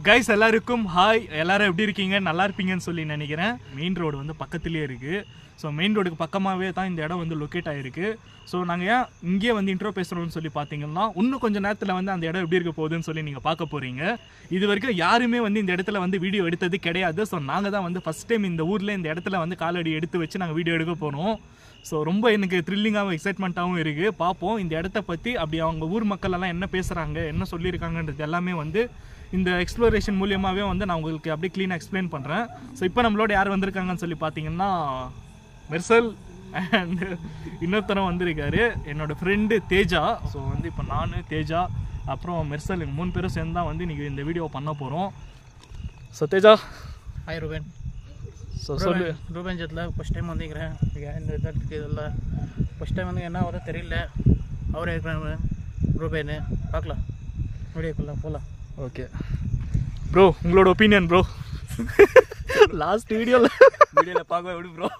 Guys எல்லாருக்கும் hi எல்லாரும் எப்படி இருக்கீங்க நல்லா இருப்பீங்கன்னு சொல்லி நினைக்கிறேன் மெயின் ரோடு வந்து பக்கத்துலேயே இருக்குது ஸோ மெயின் ரோடுக்கு பக்கமாகவே தான் இந்த இடம் வந்து லொக்கேட் ஆகிருக்கு ஸோ நாங்கள் ஏன் இங்கேயே வந்து இன்ட்ரோ பேசுகிறோம்னு சொல்லி பார்த்தீங்கன்னா இன்னும் கொஞ்சம் நேரத்தில் வந்து அந்த இடம் எப்படி இருக்க போகுதுன்னு சொல்லி நீங்கள் பார்க்க போகிறீங்க இது வரைக்கும் யாருமே வந்து இந்த இடத்துல வந்து வீடியோ எடுத்தது கிடையாது ஸோ நாங்கள் தான் வந்து ஃபஸ்ட் டைம் இந்த ஊரில் இந்த இடத்துல வந்து காலடி எடுத்து வச்சு நாங்கள் வீடியோ எடுக்க போகிறோம் ஸோ ரொம்ப எனக்கு த்ரில்லிங்காகவும் எக்ஸைட்மெண்ட்டாகவும் இருக்குது பார்ப்போம் இந்த இடத்த பற்றி அப்படி அவங்க ஊர் மக்கள் எல்லாம் என்ன பேசுகிறாங்க என்ன சொல்லியிருக்காங்கன்றது எல்லாமே வந்து இந்த எக்ஸ்ப்ளோரேஷன் மூலியமாகவே வந்து நான் உங்களுக்கு அப்படியே க்ளீனாக எக்ஸ்பிளைன் பண்ணுறேன் ஸோ இப்போ நம்மளோட யார் வந்திருக்காங்கன்னு சொல்லி பார்த்தீங்கன்னா மெர்சல் அண்ட் இன்னொருத்தரம் வந்திருக்காரு என்னோட ஃப்ரெண்டு தேஜா ஸோ வந்து இப்போ நான் தேஜா அப்புறம் மெர்சல் எங்கள் மூணு பேரும் சேர்ந்து தான் வந்து இன்றைக்கி இந்த வீடியோ பண்ண போகிறோம் so Teja hi Ruban so சொல்லு ரூபன் ஜத்தில் ஃபஸ்ட் டைம் வந்துக்கிறேன் இங்கே இந்த இடத்துக்கு இதெல்லாம் ஃபஸ்ட் டைம் வந்து என்ன வர தெரியல அவரே இருக்கிறாங்க ரூபேனு பார்க்கலாம் வீடியோக்குள்ள போகலாம் ஓகே ப்ரோ உங்களோட ஒப்பீனியன் ப்ரோ லாஸ்ட் வீடியோவில் வீடியோவில் பார்க்க எப்படி ப்ரோ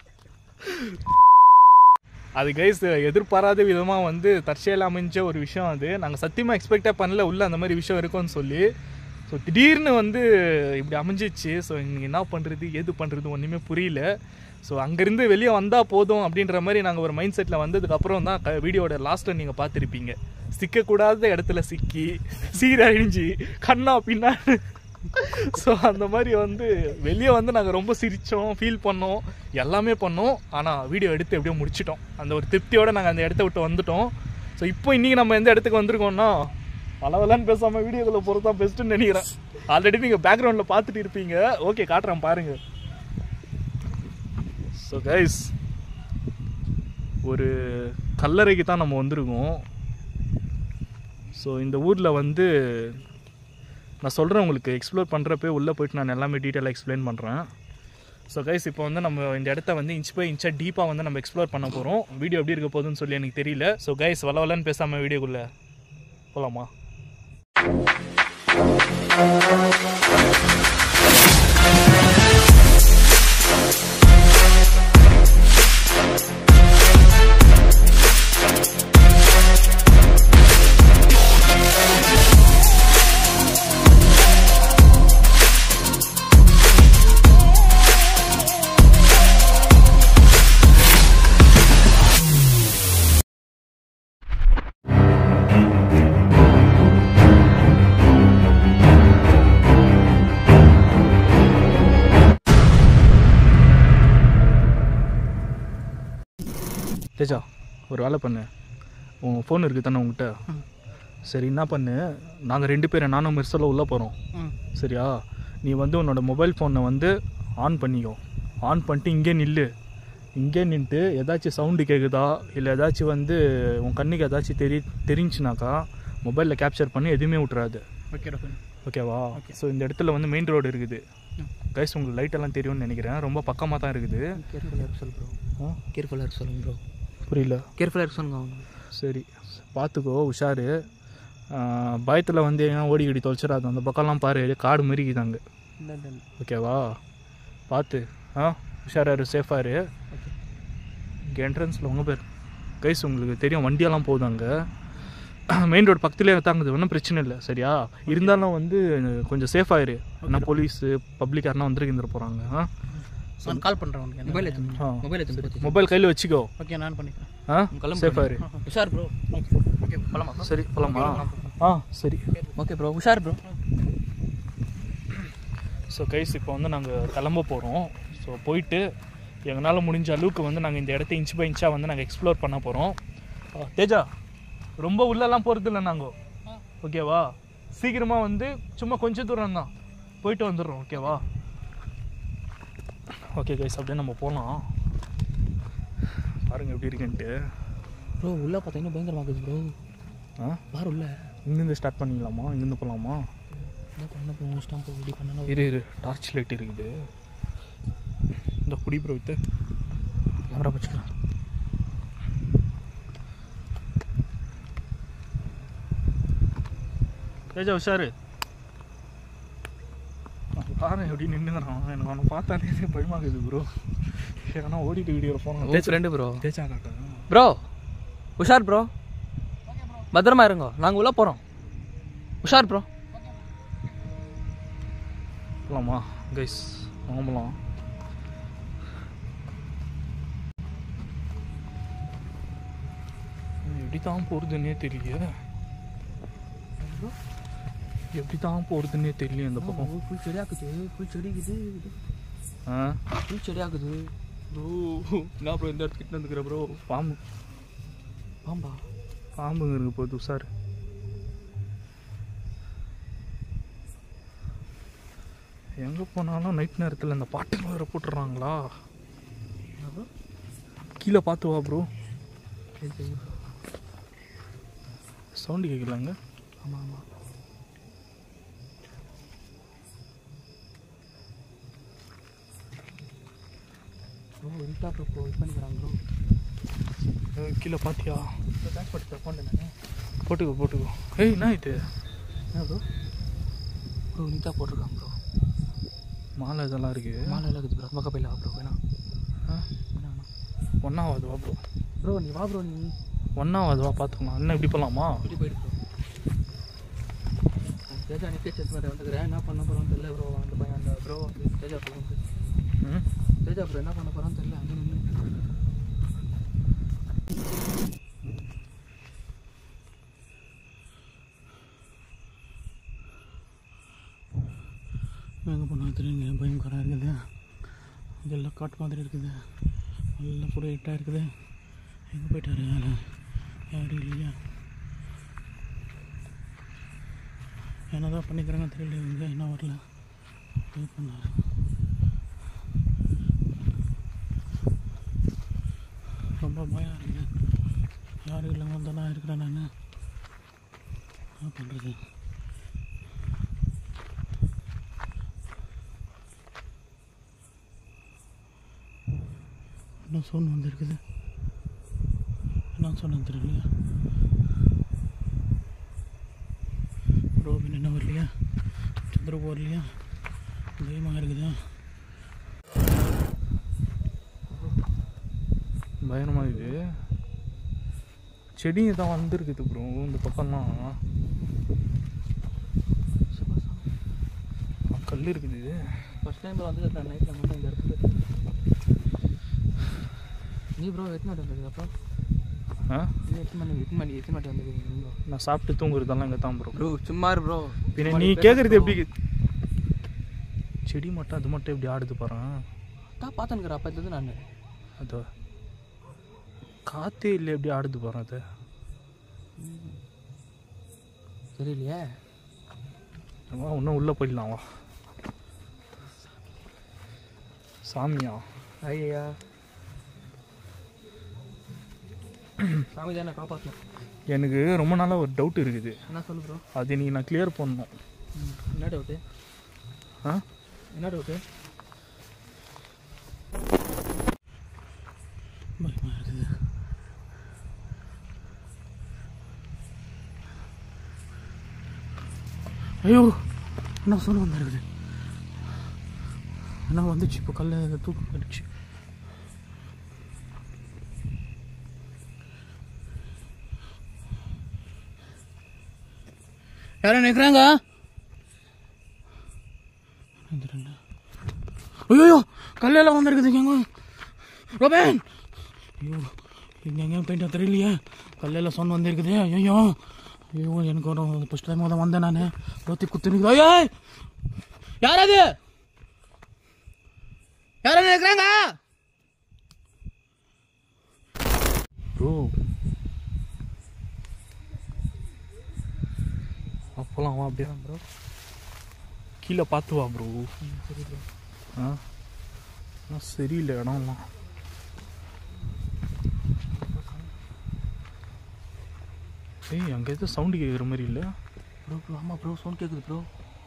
அது கைஸ் எதிர்பாராத விதமாக வந்து தற்செயல் அமைஞ்ச ஒரு விஷயம் அது நாங்கள் சத்தியமாக எக்ஸ்பெக்டே பண்ணல உள்ள அந்த மாதிரி விஷயம் இருக்கும்னு சொல்லி ஸோ திடீர்னு வந்து இப்படி அமைஞ்சிச்சு ஸோ இங்கே என்ன பண்ணுறது ஏது பண்ணுறது ஒன்றுமே புரியல ஸோ அங்கேருந்து வெளியே வந்தால் போதும் அப்படின்ற மாதிரி நாங்கள் ஒரு மைண்ட் செட்டில் வந்ததுக்கப்புறம் தான் க வீடியோட லாஸ்ட்டில் நீங்கள் பார்த்துருப்பீங்க சிக்கக்கூடாத இடத்துல சிக்கி சீரழிஞ்சு கண்ணா பின்னா ஸோ அந்த மாதிரி வந்து வெளியே வந்து நாங்கள் ரொம்ப சிரித்தோம் ஃபீல் பண்ணோம் எல்லாமே பண்ணோம் ஆனால் வீடியோ எடுத்து எப்படியோ முடிச்சிட்டோம் அந்த ஒரு திருப்தியோடு நாங்கள் அந்த இடத்த விட்டு வந்துட்டோம் ஸோ இப்போ இன்றைக்கி நம்ம எந்த இடத்துக்கு வந்திருக்கோம்னா பலவெல்லாம் பேசாமல் வீடியோக்குள்ளே போகிறது தான் பெஸ்ட்டுன்னு நினைக்கிறேன் ஆல்ரெடி நீங்கள் பேக்ரவுண்டில் பார்த்துட்டு இருப்பீங்க ஓகே காட்டுறேன் பாருங்கள் ஸோ கைஸ் ஒரு கல்லறைக்கு தான் நம்ம வந்திருக்கோம் ஸோ இந்த ஊரில் வந்து நான் சொல்கிறேன் உங்களுக்கு எக்ஸ்ப்ளோர் பண்ணுறப்பே உள்ளே போயிட்டு நான் எல்லாமே டீட்டெயிலாக எக்ஸ்பிளைன் பண்ணுறேன் ஸோ கைஸ் இப்போ வந்து நம்ம இந்த இடத்த வந்து இன்ச் பை இன்ச்சாக டீப்பாக வந்து நம்ம எக்ஸ்ப்ளோர் பண்ண போகிறோம் வீடியோ எப்படி இருக்க போகுதுன்னு சொல்லி எனக்கு தெரியல ஸோ கைஸ் வள வளன்னு பேசாமல் வீடியோக்குள்ளே போகலாமா தேஜா ஒரு வேலை பண்ணு உன் ஃபோன் இருக்குது தானே உங்ககிட்ட சரி என்ன பண்ணு நாங்கள் ரெண்டு பேரும் நானும் மிர்சலில் உள்ளே போகிறோம் ம் சரியா நீ வந்து உன்னோட மொபைல் ஃபோனை வந்து ஆன் பண்ணிக்கோ ஆன் பண்ணிட்டு இங்கே நில்லு இங்கே நின்றுட்டு ஏதாச்சும் சவுண்டு கேட்குதா இல்லை ஏதாச்சும் வந்து உன் கண்ணுக்கு ஏதாச்சும் தெரி தெரிஞ்சுனாக்கா மொபைலில் கேப்சர் பண்ணி எதுவுமே விட்றாது ஓகே ரூபன் ஓகேவா ஸோ இந்த இடத்துல வந்து மெயின் ரோடு இருக்குது கைஸ் உங்களுக்கு லைட் எல்லாம் தெரியும்னு நினைக்கிறேன் ரொம்ப பக்கமாக தான் இருக்குது கேர்ஃபுல்லாக இருக்க சொல்லு ப்ரோ கேர்ஃபுல்லாக இருக்க சொல்லுங்க ப்ரோ புரியல கேர்ஃபுல்லாக இருக்க சொல்லுங்க அவங்க சரி பார்த்துக்கோ உஷாரு பயத்தில் வந்து ஏன் ஓடி ஓடி தொலைச்சிடாது அந்த பக்கம்லாம் பாரு காடு மாரிக்குதாங்க இல்லை இல்லை இல்லை ஓகேவா பார்த்து ஆ உஷாராரு சேஃபாரு ஓகே இங்கே என்ட்ரன்ஸில் உங்கள் பேர் கைஸ் உங்களுக்கு தெரியும் வண்டியெல்லாம் போகுது அங்கே மெயின் ரோடு பக்கத்துலேயே தாங்குது ஒன்றும் பிரச்சனை இல்லை சரியா இருந்தாலும் வந்து கொஞ்சம் சேஃபாயிரு ஏன்னா போலீஸு பப்ளிக் யாருனா வந்துருக்கு போகிறாங்க ஆ நான் கால் பண்ணுறேன் உனக்கு மொபைல் எடுத்து ஆ மொபைல் எடுத்து மொபைல் கையில் வச்சுக்கோ ஓகே நான் பண்ணிக்கிறேன் ஆ சேஃபாயிரு உஷார் ப்ரோ ஓகே ஓகே போகலாமா சரி போகலாமா ஆ சரி ஓகே ப்ரோ உஷார் ப்ரோ ஸோ கைஸ் இப்போ வந்து நாங்கள் கிளம்ப போகிறோம் ஸோ போயிட்டு எங்களால் முடிஞ்ச அளவுக்கு வந்து நாங்கள் இந்த இடத்த இன்ச் பை இன்ச்சாக வந்து நாங்கள் எக்ஸ்ப்ளோர் பண்ண போகிறோம் தேஜா ரொம்ப உள்ளெல்லாம் போகிறது இல்லை நாங்கள் ஓகேவா சீக்கிரமாக வந்து சும்மா கொஞ்சம் தூரம் தான் போயிட்டு வந்துடுறோம் ஓகேவா ஓகே கைஸ் அப்படியே நம்ம போகலாம் பாருங்கள் எப்படி இருக்குன்ட்டு ப்ரோ உள்ளே பார்த்தீங்கன்னா பயங்கரமாக இருக்குது ப்ரோ ஆ பார் உள்ள இங்கேருந்து ஸ்டார்ட் பண்ணிக்கலாமா இங்கேருந்து போகலாமா என்ன பண்ண ப்ரோ ஸ்டாம்ப் ரெடி பண்ணணும் இரு இரு டார்ச் லைட் இருக்குது இந்த குடி ப்ரோ வித்து கேமரா வச்சுக்கிறேன் தேஜா உஷாரு பாரு எப்படி நின்றுங்கிறான் எனக்கு அவனை பார்த்தாலே பயமாகுது ப்ரோ ஏன்னா ஓடிட்டு வீடியோ போனோம் ஃப்ரெண்டு ப்ரோ தேஜா காட்டா ப்ரோ உஷார் ப்ரோ பத்திரமா இருங்க நாங்கள் உள்ளே போகிறோம் உஷார் ப்ரோ போகலாமா கைஸ் வாங்கலாம் எப்படி தான் போகிறதுன்னே தெரியல எப்படி தான் போகிறதுன்னே தெரியல இந்த பக்கம் ஃபுல் செடியாக்குது ஃபுல் செடிக்குது ஆ ஃபுல் செடியாக்குது ப்ரோ என்ன ப்ரோ இந்த இடத்துக்கு கிட்ட வந்துக்கிற ப்ரோ பாம்பு பாம்பா பாம்புங்க இருக்கு போகுது உஷார் எங்கே போனாலும் நைட் நேரத்தில் இந்த பாட்டுங்க வேற போட்டுடுறாங்களா என்ன ப்ரோ கீழே பார்த்து வா ப்ரோ சரி சரி ப்ரோ சவுண்டு கேட்கலாங்க ஆமாம் ஆமாம் ப்ரோ இன்ஸ்டா ப்ரோ இப்போ இது பண்ணிக்கிறாங்க ப்ரோ கீழே பார்த்தியா இப்போ பேக் போட்டு ஃபோன் நான் போட்டுக்கோ போட்டுக்கோ ஏய் என்ன இது என்ன ப்ரோ ப்ரோ நீட்டா போட்டிருக்காங்க ப்ரோ மாலை இதெல்லாம் இருக்கு மாலை எல்லாம் இருக்குது ப்ரோ பக்கம் போயிடலாம் ப்ரோ வேணாம் வேணாம் வேணாம் ஒன்றாவது வா ப்ரோ ப்ரோ நீ வா ப்ரோ நீ ஒன்றாவது வா பார்த்துக்கலாம் என்ன இப்படி போகலாமா இப்படி போயிடு ப்ரோ தேஜா நிக்க செக் பண்ண வந்துக்கிறேன் என்ன பண்ண போகிறோம் தெரியல ப்ரோ அந்த பையன் அந்த ப்ரோ தேஜா ப்ரோ ம் தேஜா ப்ரோ என்ன பண்ண போகிறான்னு தெரியல அங்கே நின்று எங்கே போனால் தெரியுங்க பயங்கரம் இருக்குது இதெல்லாம் காட்டு மாதிரி இருக்குது நல்லா கூட இட்டாக இருக்குது எங்கே போயிட்டாரு யாரு யாரும் இல்லையா என்னதான் பண்ணிக்கிறாங்க தெரியல இவங்க என்ன வரல இது பண்ணாரு ரொம்ப பயம் இருக்குது யாரும் இல்லைங்க வந்தால் நான் இருக்கிறேன் நான் என்ன பண்ணுறது இன்னும் சோன் வந்திருக்குது என்ன சொன்னு தெரியலையா ரோபின் என்ன வரலையா சந்திரபு வரலையா பயமாக இருக்குதா பயணமா இது செடிங்க தான் வந்திருக்குது ப்ரோ இந்த பக்கம்லாம் கல் இருக்குது ஃபஸ்ட் டைம் வந்து நான் நைட்டில் மட்டும் இந்த இடத்துல நீ ப்ரோ எத்தனை வாட்டி வந்தது அப்புறம் ஆ நீ எத்தனை மணி எத்தனை மணி எத்தனை வாட்டி வந்தது ப்ரோ நான் சாப்பிட்டு தூங்குறதெல்லாம் இங்கே தான் ப்ரோ ப்ரோ சும்மா ப்ரோ பின்ன நீ கேட்குறது எப்படி செடி மட்டும் அது மட்டும் எப்படி ஆடுது பாரு தான் பார்த்துனுக்குற அப்பத்துலேருந்து நான் அதோ காத்தே இல்லை எப்படி ஆடுது பாரு அது தெரியலையே வா இன்னும் உள்ளே போயிடலாம் வா சாமியா ஐயா சாமி தானே காப்பாற்றணும் எனக்கு ரொம்ப நாளாக ஒரு டவுட் இருக்குது என்ன சொல்லு ப்ரோ அது நீ நான் கிளியர் பண்ணணும் என்ன டவுட்டு ஆ என்ன டவுட்டு பயமாக இருக்குது ஐயோ என்ன சொல்ல வந்துருக்குது என்ன வந்துச்சு இப்போ கல்ல தூக்கு கடிச்சு யாரும் நிற்கிறாங்க ஐயோ கல்லெல்லாம் வந்துருக்குது எங்க ரோபேன் ஐயோ இங்கே எங்கேயும் போயிட்டா தெரியலையே கல்லெல்லாம் சொன்ன வந்திருக்குது ஐயோ ஐயோ எனக்கு ஒரு ஃபஸ்ட் டைம் தான் வந்தேன் நான் ரோத்தி குத்துனுக்குது ஐயோ யார் அது யாரும் நினைக்கிறாங்க ப்ரோ அப்போலாம் வா அப்படியே ப்ரோ கீழே பார்த்து வா ப்ரோ சரி ப்ரோ ஆ ஆ, சரியில்லை இடம்லாம் ஏய் அங்கே எதுவும் சவுண்டு கேட்குற மாதிரி இல்லை ப்ரோ ப்ரோ ஆமாம் ப்ரோ சவுண்ட் கேட்குது ப்ரோ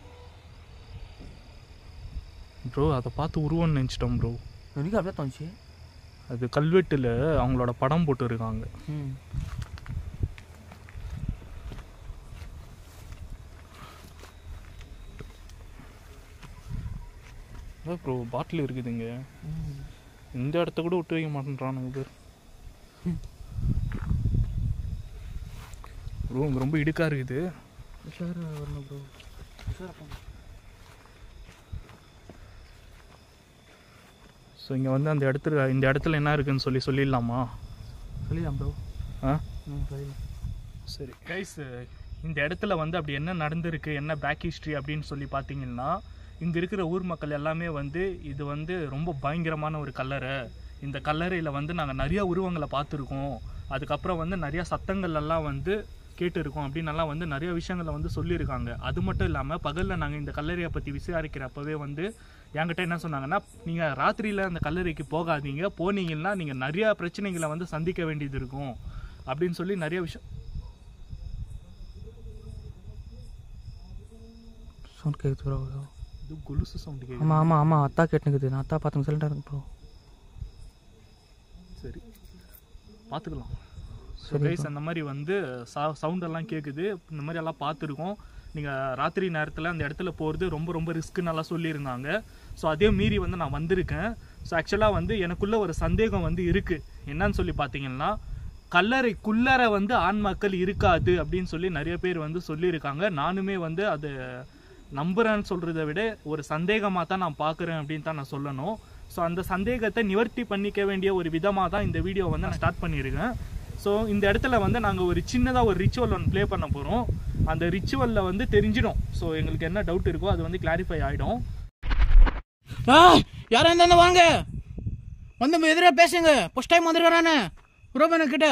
ப்ரோ அதை பார்த்து உருவம்னு நினச்சிட்டோம் ப்ரோ எனக்கு அப்படியே தோணுச்சு அது கல்வெட்டில் அவங்களோட படம் போட்டு இருக்காங்க ம் அதான் ப்ரோ பாட்டில் இருக்குதுங்க ம் இந்த இடத்த கூட விட்டு வைக்க மாட்டேன்றானுங்க பேர் ப்ரோ இங்கே ரொம்ப இடுக்கா இருக்குது உஷார் வரணும் ப்ரோ உஷார் ஸோ இங்கே வந்து அந்த இடத்துல இந்த இடத்துல என்ன இருக்குன்னு சொல்லி சொல்லிடலாமா சொல்லிடலாம் ப்ரோ ஆ ம் சொல்லிடலாம் சரி கைஸ் இந்த இடத்துல வந்து அப்படி என்ன நடந்திருக்கு என்ன பேக் ஹிஸ்ட்ரி அப்படின்னு சொல்லி பார்த்தீங்கன்னா இங்கே இருக்கிற ஊர் மக்கள் எல்லாமே வந்து இது வந்து ரொம்ப பயங்கரமான ஒரு கல்லறை இந்த கல்லறையில் வந்து நாங்கள் நிறைய உருவங்களை பார்த்துருக்கோம் அதுக்கப்புறம் வந்து நிறைய சத்தங்கள் எல்லாம் வந்து கேட்டிருக்கோம் அப்படின்னு எல்லாம் வந்து நிறைய விஷயங்களை வந்து சொல்லியிருக்காங்க அது மட்டும் இல்லாமல் பகலில் நாங்கள் இந்த கல்லறையை பற்றி விசாரிக்கிறப்பவே வந்து என்கிட்ட என்ன சொன்னாங்கன்னா நீங்கள் ராத்திரியில் அந்த கல்லறைக்கு போகாதீங்க போனீங்கன்னா நீங்கள் நிறைய பிரச்சனைகளை வந்து சந்திக்க வேண்டியது இருக்கும் அப்படின்னு சொல்லி நிறைய விஷயம் சவுண்ட் கேட்குது ப்ரோ இது கொலுசு சவுண்டு கேட்குது ஆமாம் ஆமாம் ஆமாம் அத்தா கேட்டுக்குது நான் அத்தா பார்த்துங்க சொல்லிட்டா இருக்கு ப்ரோ சரி பார்த்துக்கலாம் ஸோ சரி கைஸ் அந்த மாதிரி வந்து சவுண்ட் எல்லாம் கேட்குது இந்த மாதிரி எல்லாம் பார்த்துருக்கோம் நீங்கள் ராத்திரி நேரத்தில் அந்த இடத்துல போகிறது ரொம்ப ரொம்ப ரிஸ்க்குன்னு நல்லா சொல்லியிருந்தாங்க ஸோ அதே மீறி வந்து நான் வந்திருக்கேன் ஸோ ஆக்சுவலாக வந்து எனக்குள்ள ஒரு சந்தேகம் வந்து இருக்குது என்னன்னு சொல்லி பார்த்தீங்கன்னா கல்லறைக்குள்ளற வந்து ஆன்மாக்கள் இருக்காது அப்படின்னு சொல்லி நிறைய பேர் வந்து சொல்லியிருக்காங்க நானுமே வந்து அது நம்புறேன்னு சொல்கிறத விட ஒரு சந்தேகமாக தான் நான் பார்க்குறேன் அப்படின்னு தான் நான் சொல்லணும் ஸோ அந்த சந்தேகத்தை நிவர்த்தி பண்ணிக்க வேண்டிய ஒரு விதமாக தான் இந்த வீடியோ வந்து நான் ஸ்டார்ட் பண்ணியிருக்கேன் ஸோ இந்த இடத்துல வந்து நாங்கள் ஒரு சின்னதாக ஒரு ரிச்சுவல் ஒன்று ப்ளே பண்ண போகிறோம் அந்த ரிச்சுவலில் வந்து தெரிஞ்சிடும் ஸோ எங்களுக்கு என்ன டவுட் இருக்கோ அது வந்து கிளாரிஃபை ஆகிடும் ஆ யாரும் இருந்தா வாங்க வந்து எதிராக பேசுங்க ஃபர்ஸ்ட் டைம் வந்திருக்கேன் நான் ரோபன் கிட்ட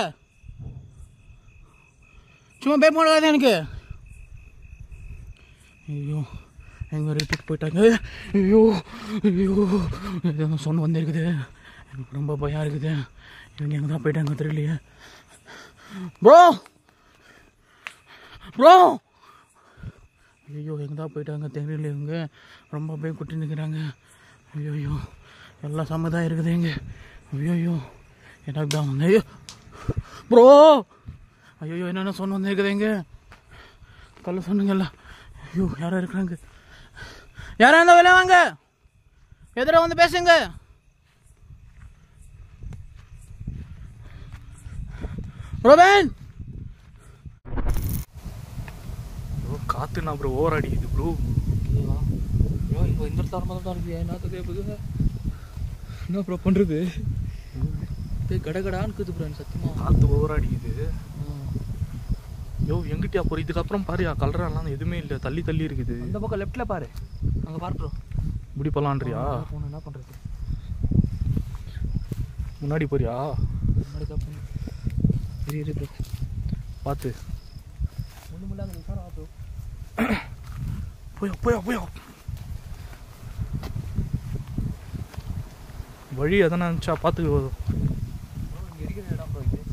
சும்மா பே போடாத எனக்கு ஐயோ எங்க ரேட்டுக்கு போயிட்டாங்க ஐயோ ஐயோ ஏதோ சொன்ன வந்திருக்குது எனக்கு ரொம்ப பயம் இருக்குது இவங்க எங்கே தான் போயிட்டாங்க தெரியலையே ப்ரோ ப்ரோ ஐயோ எங்கே தான் போயிட்டாங்க தெரியல இவங்க ரொம்ப போய் குட்டி நிற்கிறாங்க ஐயோ ஐயோ எல்லாம் சம்மதான் இருக்குது இங்கே ஐயோ ஐயோ எனக்கு தான் வந்து ஐயோ ப்ரோ ஐயோ என்னென்ன சொன்ன வந்து இருக்குது இங்கே கல்ல சொன்னீங்கல்ல ஐயோ யாரோ இருக்கிறாங்க யாரா இருந்தா வெளியே வாங்க எதிர வந்து பேசுங்க ரோபன் ப்ரோ காற்றுனா ப்ரோ ஓவர் அடிக்குது ப்ரோ ஐயோ இப்போ இந்த இடத்துல வரும்போது தான் இருக்கு என்ன கேட்குது என்ன ப்ரோ பண்ணுறது போய் கடகடான்னு இருக்குது ப்ரோ எனக்கு சத்தியமா காற்று ஓவர் அடிக்குது யோ எங்கிட்டயா போகிற இதுக்கப்புறம் பாருயா கலரெல்லாம் எதுவுமே இல்லை தள்ளி தள்ளி இருக்குது அந்த பக்கம் லெஃப்ட்ல பாரு அங்கே பாரு ப்ரோ இப்படி போகலான்றியா போன என்ன பண்ணுறது முன்னாடி போறியா முன்னாடி தான் போகணும் இரு இரு ப்ரோ பார்த்து முள்ளு முள்ளாக உட்காரா ப்ரோ போயா போயா போயா வழி எதனா இருந்துச்சா பார்த்துக்கோ ப்ரோ இங்கே இருக்கிற இடம் ப்ரோ இது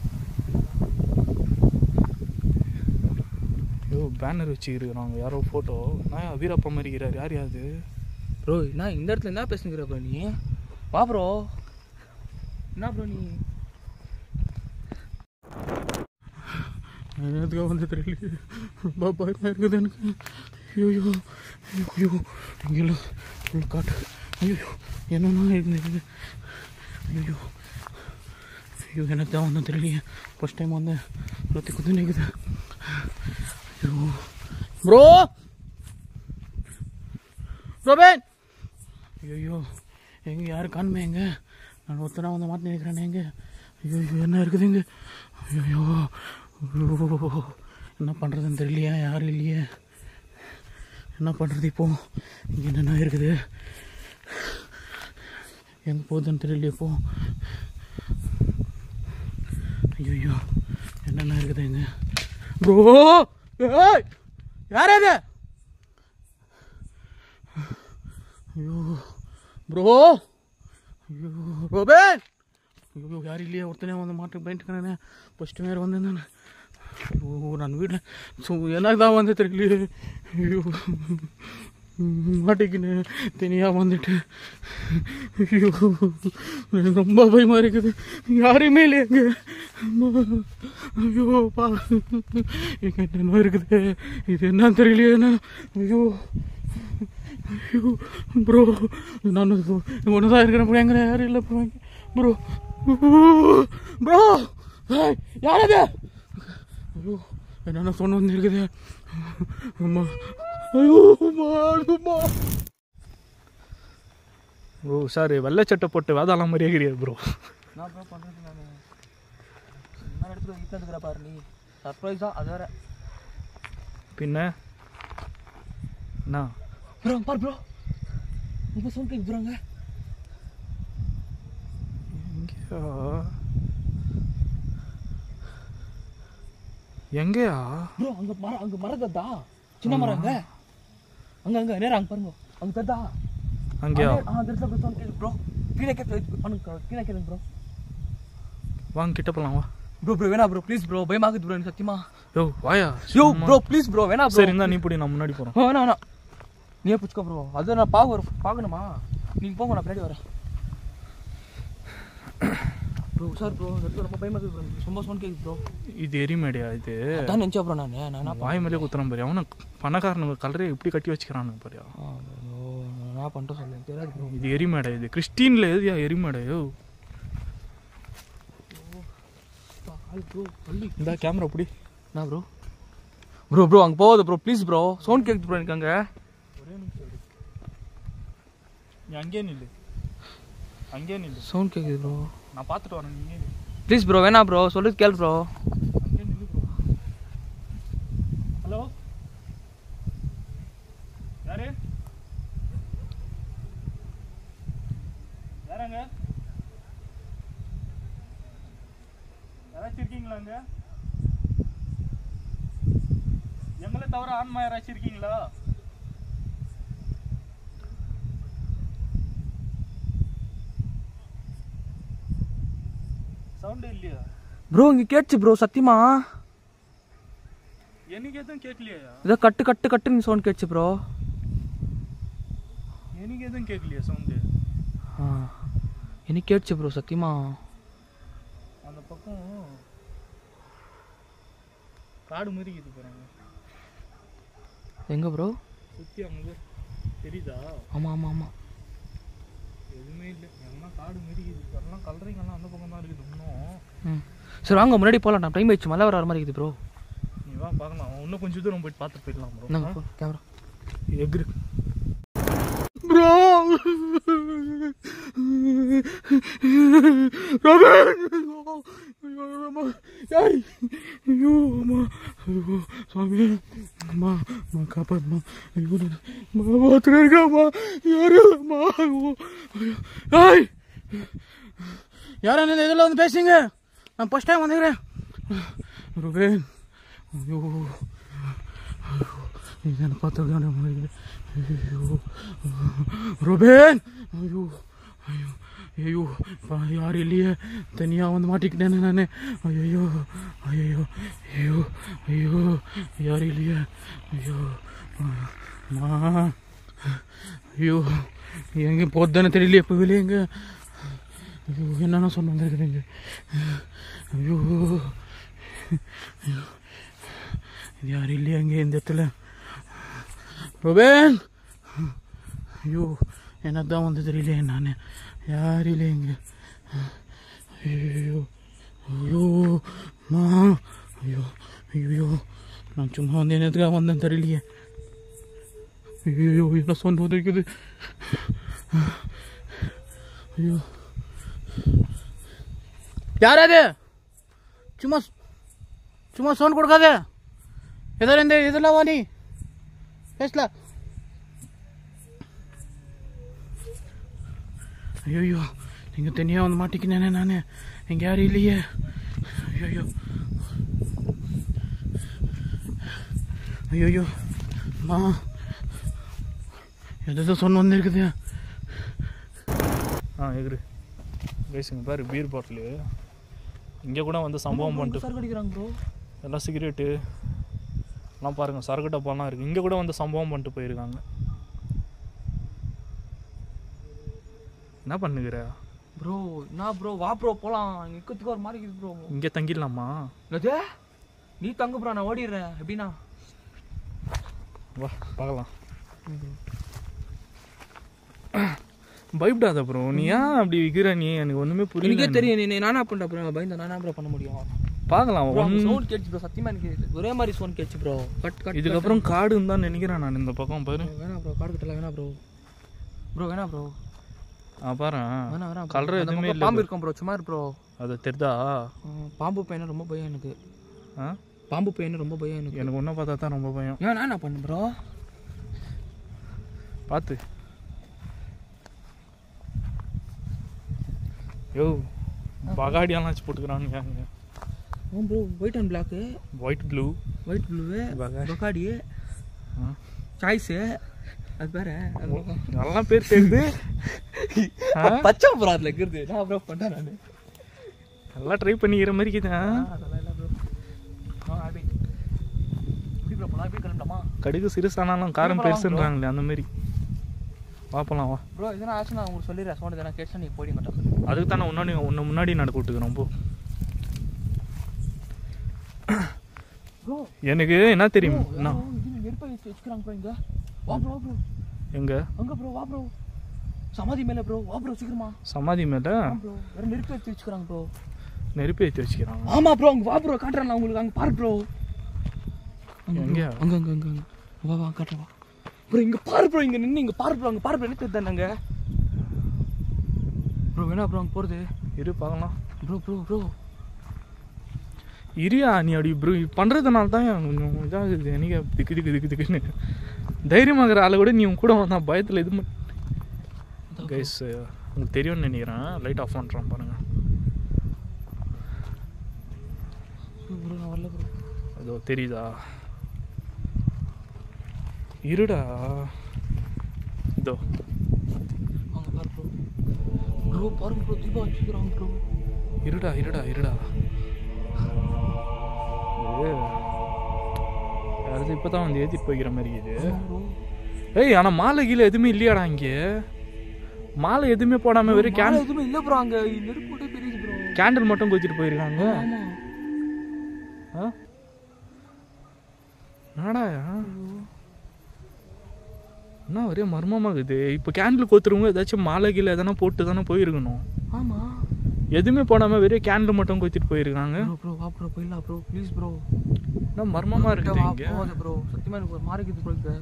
ஐயோ பேனர் வச்சுக்கிறாங்க யாரோ ஃபோட்டோ நான் வீரப்பா மாதிரி இருக்கிறார் யார் யாது ப்ரோ என்ன இந்த இடத்துல என்ன பேசுங்கிற ப்ரோ நீ வா ப்ரோ என்ன ப்ரோ நீ எதுக்காக வந்து தெரியல ரொம்ப பயமாக இருக்குது எனக்கு ஐயோ ஐயோ ஐயோ இங்கெல்லாம் full காட்டு ஐயோ என்னென்ன இருந்தது ஐயோ ஐயோ எனக்கு தான் ஒன்றும் தெரியலையே ஃபஸ்ட் டைம் வந்தேன் குத்தி குத்தி நிற்குது ஐயோ ப்ரோ ரோபன் ஐயோ எங்க யாரு காணுமே எங்க நான் ஒருத்தனா வந்து மாட்டி நிற்கிறேன் எங்க ஐயோ ஐயோ என்ன இருக்குது எங்க ஐயோ ஐயோ என்ன பண்ணுறதுன்னு தெரியலையா யாரும் இல்லையே என்ன பண்ணுறது இப்போ இங்கே என்னென்ன இருக்குது எங்கே போகுதுன்னு தெரியலையே இப்போ ஐயோ ஐயோ என்னென்ன இருக்குது எங்க ப்ரோ ஏய் யார் அது ஐயோ ப்ரோ ஐயோ ரோபன் ஐயோ யாரும் இல்லையே ஒருத்தனே வந்து மாட்டு பயந்துக்கிறேனே ஃபஸ்ட்டு நேரம் வந்து நான் ஐயோ நான் வீட்டில் ஸோ எனக்கு தான் வந்து தெரியலையே ஐயோ மாட்டிக்கின்னு தனியாக வந்துட்டு ஐயோ எனக்கு ரொம்ப பயமாக இருக்குது யாருமே இல்லை எங்க ஐயோ பா எங்க என்னென்ன இருக்குது இது என்னன்னு தெரியலையே என்ன ஐயோ ஐயோ ப்ரோ நான் ஒன்று தான் இருக்கிறேன் எங்கே யாரும் இல்லை ப்ரோ ப்ரோ யார் அது ஐயோ என்னென்ன சொன்ன வந்து இருக்குது அம்மா ஐயோ அம்மா அம்மா ஓ சார் வெள்ளைச்சட்டை போட்டு வேதாளம் மாதிரியே கிடையாது ப்ரோ நான் ப்ரோ பண்ணுறது நான் என்ன எடுத்து வீட்டில் எடுக்கிற பாரு நீ சர்ப்ரைஸாக அது வேற பின்ன என்ன ப்ரோ பாரு ப்ரோ இப்போ சவுண்ட் கேட்கு ப்ரோங்க எங்கேயா எங்கேயா ப்ரோ அங்கே மரம் அங்கே மரம் தத்தா சின்ன மரம் அங்கே அங்கே அங்கே நேரம் அங்கே பாருங்க அங்கே தத்தா அங்கேயா ஆ அந்த இடத்துல ப்ரோ சவுண்ட் கேட்கு ப்ரோ கீழே கேட்கு பண்ணுங்க கீழே கேளுங்க ப்ரோ வாங்க கிட்ட போலாம் வா ப்ரோ ப்ரோ வேணா ப்ரோ ப்ளீஸ் ப்ரோ பயமாகுது ப்ரோ எனக்கு சத்தியமா யோ வாயா யோ ப்ரோ ப்ளீஸ் ப்ரோ வேணா ப்ரோ சரி இருந்தா நீ பிடி நான் முன்னாடி போறோம் வேணா வேணா நீயே பிடிச்சிக்கோ ப்ரோ அது நான் பார்க்க பார்க்கணுமா நீங்கள் போங்க நான் பின்னாடி வரேன் ப்ரோ சார் ப்ரோ இந்த இடத்துல ரொம்ப பயமாகுது ப்ரோ ரொம்ப சவுண்ட் கேட்குது ப்ரோ இது எரிமேடையா இது அதான் நினச்சா ப்ரோ நான் நான் என்ன வாய் மேலே குத்துறான் பாரு அவனை பணக்காரனுங்க கலரே எப்படி கட்டி வச்சுக்கிறானுங்க பாரியா ஆ ப்ரோ நான் பண்ணிட்டு சொல்லேன் தெரியாது ப்ரோ இது எரிமேடை இது கிறிஸ்டின்ல எதுயா எரிமேடை யோ ப்ரோ பள்ளி இந்த கேமரா பிடி என்ன ப்ரோ ப்ரோ ப்ரோ அங்கே போகாத ப்ரோ ப்ளீஸ் ப்ரோ சவுண்ட் கேட்குது ப்ரோ எனக்கு அங்கே ஒரே நிமிஷம் நீ அங்கேயே நில்லு அங்கேயே நில்லு சவுண்ட் கேட்குது ப்ரோ நான் பார்த்துட்டு வரேன் நீ இங்கேயே நில்லு. ப்ளீஸ் ப்ரோ வேணா ப்ரோ சொல்லுது கேள் ப்ரோ அங்கேயே நில்லு ப்ரோ ஹலோ யாரு யாராங்க யாராச்சும் இருக்கீங்களா அங்க எங்களை தவிர ஆன்மா யாராச்சும் இருக்கீங்களா சவுண்டு இல்லையா ப்ரோ இங்கே கேட்டுச்சு ப்ரோ சத்தியமா எனக்கு எதுவும் கேட்கலையா இதோ கட்டு கட்டு கட்டுன்னு சவுண்ட் கேட்டுச்சு ப்ரோ எனக்கு எதுவும் கேட்கலையா சவுண்டு ஆ எனக்கு கேட்டுச்சு ப்ரோ சத்தியமா அந்த பக்கம் காடு மாதிரி இது போகிறாங்க எங்கே ப்ரோ சுற்றி அங்கே தெரியுதா ஆமாம் ஆமாம் ஆமாம் எதுவுமே இல்லை எல்லாம் காடு மாரி இது எல்லாம் கலரிங்கெல்லாம் அந்த பக்கம் தான் இருக்குது இன்னும் ம் சரி வாங்க முன்னாடி போகலாம் நான் டைம் ஆயிடுச்சு மழை வர மாதிரி இருக்குது ப்ரோ நீ வா பார்க்கலாம் இன்னும் கொஞ்சம் தூரம் போயிட்டு பார்த்துட்டு போயிடலாம் ப்ரோ இந்தாங்க கேமரா எக்ரு ப்ரோ ரவன் ஏய் ஐயோ அம்மா ஐயோ சாமி அம்மா அம்மா காப்பாத்துமா ஐயோ அம்மா பார்த்துட்டு இருக்காம்மா யாரும் இல்லைம்மா ஐயோ ஐயோ ஏய் யாரும் இந்த இதில் வந்து பேசுங்க நான் ஃபஸ்ட் டைம் வந்துக்கிறேன் ரூபேன் ஐயோ என்ன பார்த்து ஐயோ ருபேன் ஐயோ ஐயோ ஐயோ பா, யாரும் இல்லையே தனியாக வந்து மாட்டிக்கிட்டேனே நான் ஐயோ ஐயோ ஐயோ ஐயோ யாரும் இல்லையே ஐயோ அம்மா ஐயோ எங்கே போதானே தெரியலையே இப்போ வெளியே எங்க ஐயோ என்னென்ன சொன்ன வந்துருக்குறீங்க ஐயோ ஐயோ இது யாரும் இல்லையா இங்கே இந்த இடத்துல ருபேன் ஐயோ எனக்கு தான் வந்து தெரியலையே நான் யார் இல்லைங்க ஐயோ ஐயோ மா ஐயோ ஐயோ நான் சும்மா வந்து என்னத்துக்காக வந்தேன் தெரியலையே ஐயோ என்ன சொந்த வந்திருக்குது ஐயோ யார் அது சும்மா சும்மா சோன் கொடுக்காத எதில் இந்த இதெல்லாம் வா நீ பேசல ஐயோ நீங்கள் தனியாக வந்து மாட்டிக்கினேனே நான் இங்கே யாரும் இல்லையே ஐயோ ஐயோ அம்மா எதோ சொன்ன வந்திருக்குது ஆ எக்ரு பேசுங்க பாரு பீர் பாட்டிலு இங்கே கூட வந்து சம்பவம் பண்ணிட்டு சார் கடிக்கிறாங்க ப்ரோ எல்லாம் சிகரெட்டு எல்லாம் பாருங்கள் சரக்கு டப்பாலாம் இருக்குது இங்கே கூட வந்து சம்பவம் பண்ணிட்டு போயிருக்காங்க என்ன பண்ணுகிற ப்ரோ என்ன ப்ரோ வா ப்ரோ போகலாம் நிற்கிறதுக்கு ஒரு மாதிரி இருக்குது ப்ரோ இங்கே தங்கிடலாமா என்னது நீ தங்கு ப்ரோ நான் ஓடிடுறேன் எப்படின்னா வா பார்க்கலாம் பயப்படாத ப்ரோ நீ ஏன் அப்படி விற்கிற நீ எனக்கு ஒன்றுமே எனக்கே புரியல தெரியும் நீ நானா பண்ண ப்ரோ பயந்த நானா ப்ரோ பண்ண முடியும் பார்க்கலாம் ப்ரோ ஒண்ணு- சவுண்ட் கேட்டுச்சு ப்ரோ சத்தியமா எனக்கு ஒரே மாதிரி சவுண்ட் கேட்டுச்சு ப்ரோ கட் கட் இதுக்கப்புறம் காடுன்னு தான் நினைக்கிறேன் நான் இந்த பக்கம் பாரு வேணாம் ப்ரோ காடு கட்டலாம் வேணாம் ப்ரோ ப்ரோ வேணாம் ப்ரோ ஆ பாரு வேணாம் வேணாம் கலர் அந்த எதுவுமே பக்கம் இல்லை பாம்பு இருக்கும் ப்ரோ சும்மா இரு ப்ரோ அது தெரிதா பாம்பு பையனை ரொம்ப பயம் எனக்கு ஆ பாம்பு பையனை ரொம்ப பயம் எனக்கு எனக்கு ஒன்றும் பார்த்தா தான் ரொம்ப பயம் ஏன் நான் என்ன பண்ணு ப்ரோ பார்த்து யோ பகாடியெல்லாம் வச்சு போட்டுக்கிறானுங்க அங்கே ஆ bro white and black white blue white ப்ளூவு பகா பக்காடி ஆ. சாய்ஸு அது பேர நல்லா பேர் தெரியுது ஆ? பச்சை ப்ரோ அதில் இருக்கிறது நான் ப்ரோ பண்ணேன் நான் நல்லா ட்ரை பண்ணிக்கிற மாதிரி இருக்குது ஆ? அதெல்லாம் இல்லை ப்ரோ ஆ அப்படி எப்படி ப்ரோ போகலாம் எப்படி கிளம்பலாமா கடுகு சிறுசானாலும் காரம் பெருசுன்றாங்களே அந்த மாதிரி பார்ப்பலாம் வா ப்ரோ இதெல்லாம் ஆச்சு நான் உங்களுக்கு சொல்லிடுறேன் சோனது எதனா கேட்டா நீங்கள் போயிடுங்க டக்கு அதுக்கு தான் நான் முன்னாடி உன்னை முன்னாடி நடக்க விட்டுக்கிறோம் போ ப்ரோ எனக்கு என்ன தெரியும் என்ன நெருப்பை வச்சு வச்சுக்கிறாங்க ப்ரோ இங்கே வா ப்ரோ ப்ரோ எங்க அங்கே ப்ரோ வா ப்ரோ சமாதி மேலே ப்ரோ வா ப்ரோ சீக்கிரமா சமாதி மேல வா ப்ரோ வேற நெருப்பு வச்சு வச்சுக்கிறாங்க ப்ரோ நெருப்பு ஏற்றி வச்சுக்கிறாங்க ஆமா ப்ரோ அங்கே வா ப்ரோ காட்டுறேன் நான் உங்களுக்கு அங்கே பாரு ப்ரோ எங்க? அங்கே அங்கே அங்கே அங்கே வா வா காட்டுறேன் வா ப்ரோ இங்கே பாரு ப்ரோ இங்கே நின்று இங்கே பாரு ப்ரோ அங்கே பாரு ப்ரோ என்ன தெரியுது அங்கே ப்ரோ வேணா ப்ரோ அங்கே போகிறது இரு பார்க்கலாம் ப்ரோ ப்ரோ ப்ரோ இரியா நீ அப்படி ப்ரூ பண்ணுறதுனால தான் கொஞ்சம் இதாகுது எனக்கு திக்கு திக்கு திக்கு திக்குன்னு தைரியமாகிற ஆளை கூட நீ உன் கூட வந்தான் பயத்தில் இது கைஸ் உங்களுக்கு தெரியும்னு நினைக்கிறேன் லைட் ஆஃப் பண்ணுறான் பாருங்க ப்ரோ நான் வரல ப்ரோ அதோ தெரியுதா இருடா இதோ அங்கே பாரு ப்ரோ ப்ரோ பாருங்க ப்ரோ தீபா வச்சுக்கிறாங்க ப்ரோ இருடா இருடா இருடா இது யாராவது இப்போ தான் வந்து ஏற்றிட்டு போய்க்கிற மாதிரி இது ப்ரோ ஏய் ஆனால் மாலை கீழே எதுவுமே இல்லையாடா இங்கே மாலை எதுவுமே போடாமல் வெறும் கேன் கேன் எதுவுமே இல்லை ப்ரோ அங்கே நெருப்பு போட்டே தெரியுது ப்ரோ கேண்டில் மட்டும் கொச்சிட்டு போயிருக்காங்க ஆமா ஆ? என்னடா என்ன ஒரே மர்மமாகுது இப்போ கேண்டில் கொத்துறவங்க ஏதாச்சும் மாலை கீழே எதனா போட்டு தானே போயிருக்கணும் ஆமா எதுவுமே போடாமல் வெறும் கேண்டில் மட்டும் கொத்திட்டு போயிருக்காங்க ப்ரோ ப்ரோ வா ப்ரோ போயிடலாம் ப்ரோ ப்ளீஸ் ப்ரோ என்ன மர்மமாக இருக்குது இங்கே போகாத ப்ரோ சத்தியமா எனக்கு ஒரு மாதிரி இருக்குது ப்ரோ இங்க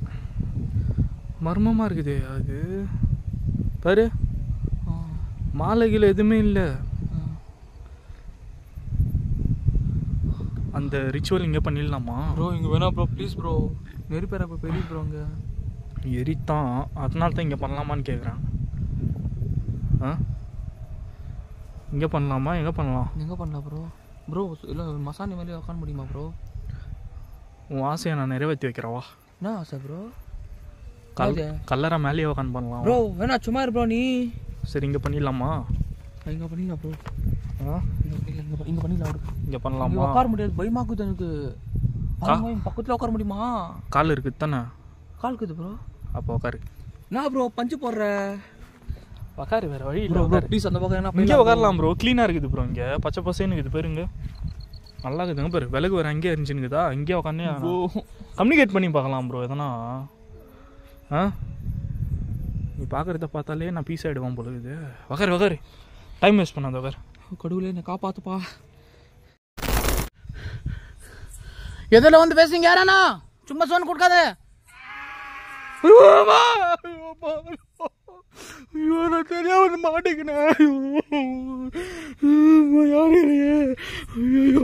மர்மமாக இருக்குது அது பாரு ஆ, மாலை கீழே எதுவுமே இல்லை ஆ. அந்த ரிச்சுவல் இங்கே பண்ணிடலாமா ப்ரோ இங்க வேணா ப்ரோ ப்ளீஸ் ப்ரோ நெருப்பேற ப்ரோ பெரிய ப்ரோ அங்க எரித்தான் அதனால தான் இங்கே பண்ணலாமான்னு கேட்குறேன் ஆ இங்கே பண்ணலாமா எங்கே பண்ணலாம் எங்க பண்ணலாம் ப்ரோ ப்ரோ இல்ல மசானி மேலே உட்கார முடியுமா ப்ரோ உன் ஆசையை நான் நிறைவேற்றி வைக்கிறவா என்ன ஆசை ப்ரோ கல் கல்லறை மேலேயே உட்காந்து பண்ணலாம் ப்ரோ வேணா சும்மா இரு ப்ரோ நீ சரி இங்கே பண்ணிடலாமா இங்க பண்ணிடலாம் ப்ரோ ஆ இங்க பண்ணிடலாம், இங்க ப- இங்க பண்ணிடலாம் bro. இங்கே இங்க பண்ணலாமா உட்கார முடியாது பயமாக்குது எனக்கு கா- ஆமா, இங்க பக்கத்துல உட்கார முடியுமா கால் இருக்குது தானே கால்க்குது ப்ரோ அப்போ உட்காரு நான் ப்ரோ பஞ்சு போடுற உட்காரு வேறு வழி ப்ரோ இல்லை ப்ளீஸ் அந்த பக்கம் என்ன இங்கே உட்காரலாம் ப்ரோ க்ளீனாக இருக்குது ப்ரோ இங்கே பச்சை பசேன்னு இருக்குது பாருங்க நல்லா இருக்குதுங்க பாரு விலகு வேறு அங்கேயே இருந்துச்சுன்னுக்குதா இங்கேயே உட்காந்து ப்ரோ கம்யூனிகேட் பண்ணி பார்க்கலாம் ப்ரோ எதனா ஆ நீ பார்க்குறத பார்த்தாலே நான் பீஸ் ஆகிடுவான் போல இது உக்காரு உக்காரு டைம் வேஸ்ட் பண்ணாத உக்கார் கடவுளே என்னை காப்பாத்துப்பா எதில் வந்து பேசுங்க யாரானா சும்மா சொன்ன கொடுக்காத ஐயோ நான் தெரியாம வந்து மாட்டிக்கினேன் ஐயோ யாரும் இல்லையே ஐயோ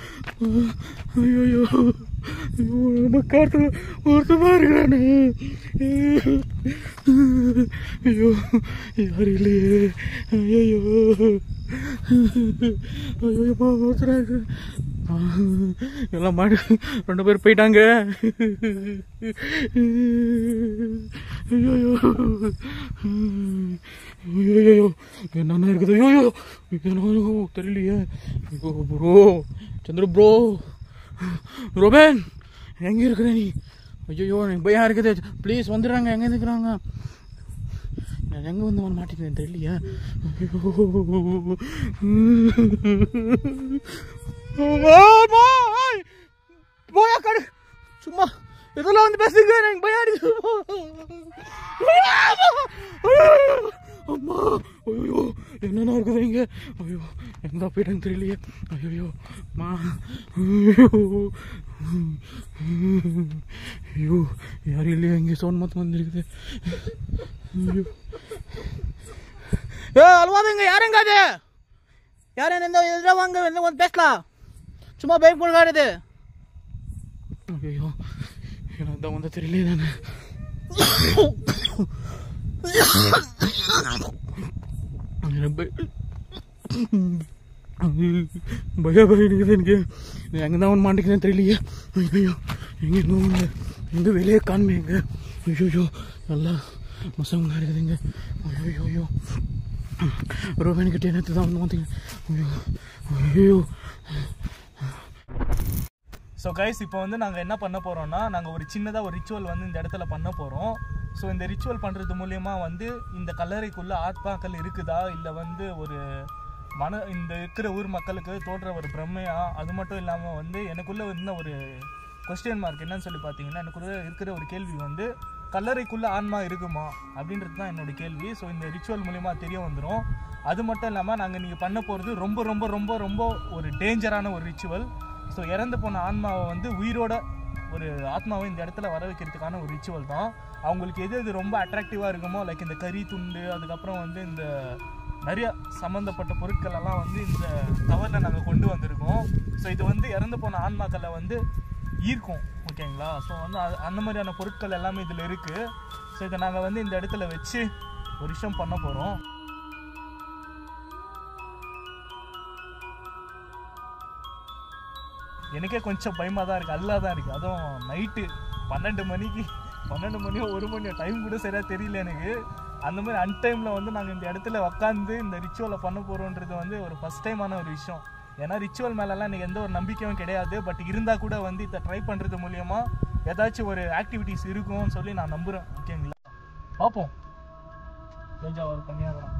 ஐயோ ஐயோ நம்ம காட்டுல ஒருத்தமா இருக்கிறானே ஐயோ யாரும் இல்லையே ஐயோ ஐயோ ஒருத்தரா இருக்கு எல்லாம் மாடு ரெண்டு பேர் போயிட்டாங்க ஐயோ ஐயோ என்னென்ன இருக்குது ஐயோ ஐயோ தெரியலையே ஐயோ ப்ரோ சந்திர ப்ரோ ரோபேன் எங்கே இருக்கிற நீ ஐயோ எனக்கு பயம் இருக்குது ப்ளீஸ் வந்துடுறாங்க எங்கே இருக்கிறாங்க நான் எங்கே வந்து வந்து மாட்டிக்கிறேன் தெரியலையே ஐயோ போயா கடு சும்மா இதெல்லாம் வந்து பேசுங்க எனக்கு பயம் அடிக்குது. அம்மா ஐயோ என்னென்ன இருக்குது இங்க ஐயோ எங்க போயிட்டாங்க தெரியலையே ஐயோ மா ஐயோ ஐயோ யாரும் இல்லையா இங்கே சவுண்ட் மாத்தம் வந்துருக்குது ஐயோ ஏ அழுவாதுங்க யாருங்க அது யாரும் இந்த இதில் வாங்க வந்து வந்து பேசலாம் சும்மா பைக் கொடுக்காடுது ஐயோ எனக்கு தான் வந்து தெரியலையே தானே எனக்கு பய- பய பய இருக்குது எனக்கு எங்கே தான் வந்து மாட்டேங்குதுன்னு தெரியலையே ஐயோ எங்கே எங்கே எங்கே வெளியே காணுமே எங்க ஐயோ நல்லா மசங்களாக இருக்குதுங்க ஐயோ ஐயோ ரோபன் கிட்ட நேற்று தான் வந்து மாட்டீங்க ஐயோ ஐயோ ஸோ கைஸ் இப்போ வந்து நாங்கள் என்ன பண்ண போகிறோம்னா நாங்கள் ஒரு சின்னதாக ஒரு ரிச்சுவல் வந்து இந்த இடத்துல பண்ண போகிறோம் ஸோ இந்த ரிச்சுவல் பண்ணுறது மூலயமா வந்து இந்த கல்லறைக்குள்ளே ஆத்மாக்கள் இருக்குதா இல்லை வந்து ஒரு மன இந்த இருக்கிற ஊர் மக்களுக்கு தோன்ற ஒரு பிரம்மையா அது மட்டும் இல்லாமல் வந்து எனக்குள்ளே இருந்த ஒரு கொஸ்டின் மார்க் என்னன்னு சொல்லி பார்த்தீங்கன்னா எனக்குள்ள இருக்கிற ஒரு கேள்வி வந்து கல்லறைக்குள்ளே ஆன்மா இருக்குமா அப்படின்றது தான் என்னோட கேள்வி ஸோ இந்த ரிச்சுவல் மூலிமா தெரிய வந்துடும் அது மட்டும் இல்லாமல் நாங்கள் நீங்கள் பண்ண போகிறது ரொம்ப ரொம்ப ரொம்ப ரொம்ப ஒரு டேஞ்சரான ஒரு ரிச்சுவல் ஸோ இறந்து போன ஆன்மாவை வந்து உயிரோட ஒரு ஆத்மாவை இந்த இடத்துல வர வைக்கிறதுக்கான ஒரு ரிச்சுவல் தான் அவங்களுக்கு எது எது ரொம்ப அட்ராக்டிவாக இருக்குமோ லைக் இந்த கறி துண்டு அதுக்கப்புறம் வந்து இந்த நிறைய சம்மந்தப்பட்ட பொருட்கள் எல்லாம் வந்து இந்த கவரில் நாங்கள் கொண்டு வந்திருக்கோம் ஸோ இது வந்து இறந்து போன ஆன்மாக்களை வந்து ஈர்க்கும் ஓகேங்களா ஸோ வந்து அது- அந்த மாதிரியான பொருட்கள் எல்லாமே இதில் இருக்குது ஸோ இதை நாங்கள் வந்து இந்த இடத்துல வச்சு ஒரு விஷயம் பண்ண போகிறோம் எனக்கே கொஞ்சம் பயமாக தான் இருக்குது அல்லா தான் இருக்குது அதுவும் நைட்டு பன்னெண்டு மணிக்கு பன்னெண்டு மணியோ ஒரு மணியோ டைம் கூட சரியாக தெரியல எனக்கு அந்த மாதிரி அன்டைமில் வந்து நாங்கள் இந்த இடத்துல உக்காந்து இந்த ரிச்சுவலை பண்ண போகிறோன்றது வந்து ஒரு ஃபஸ்ட் டைமான ஒரு விஷயம் ஏன்னா ரிச்சுவல் மேலெல்லாம் எனக்கு எந்த ஒரு நம்பிக்கையும் கிடையாது பட் இருந்தால் கூட வந்து இதை ட்ரை பண்ணுறது மூலியமா ஏதாச்சும் ஒரு ஆக்டிவிட்டீஸ் இருக்கும்னு சொல்லி நான் நம்புகிறேன் ஓகேங்களா பார்ப்போம் தஞ்சாவூர் கன்னியாகுமரி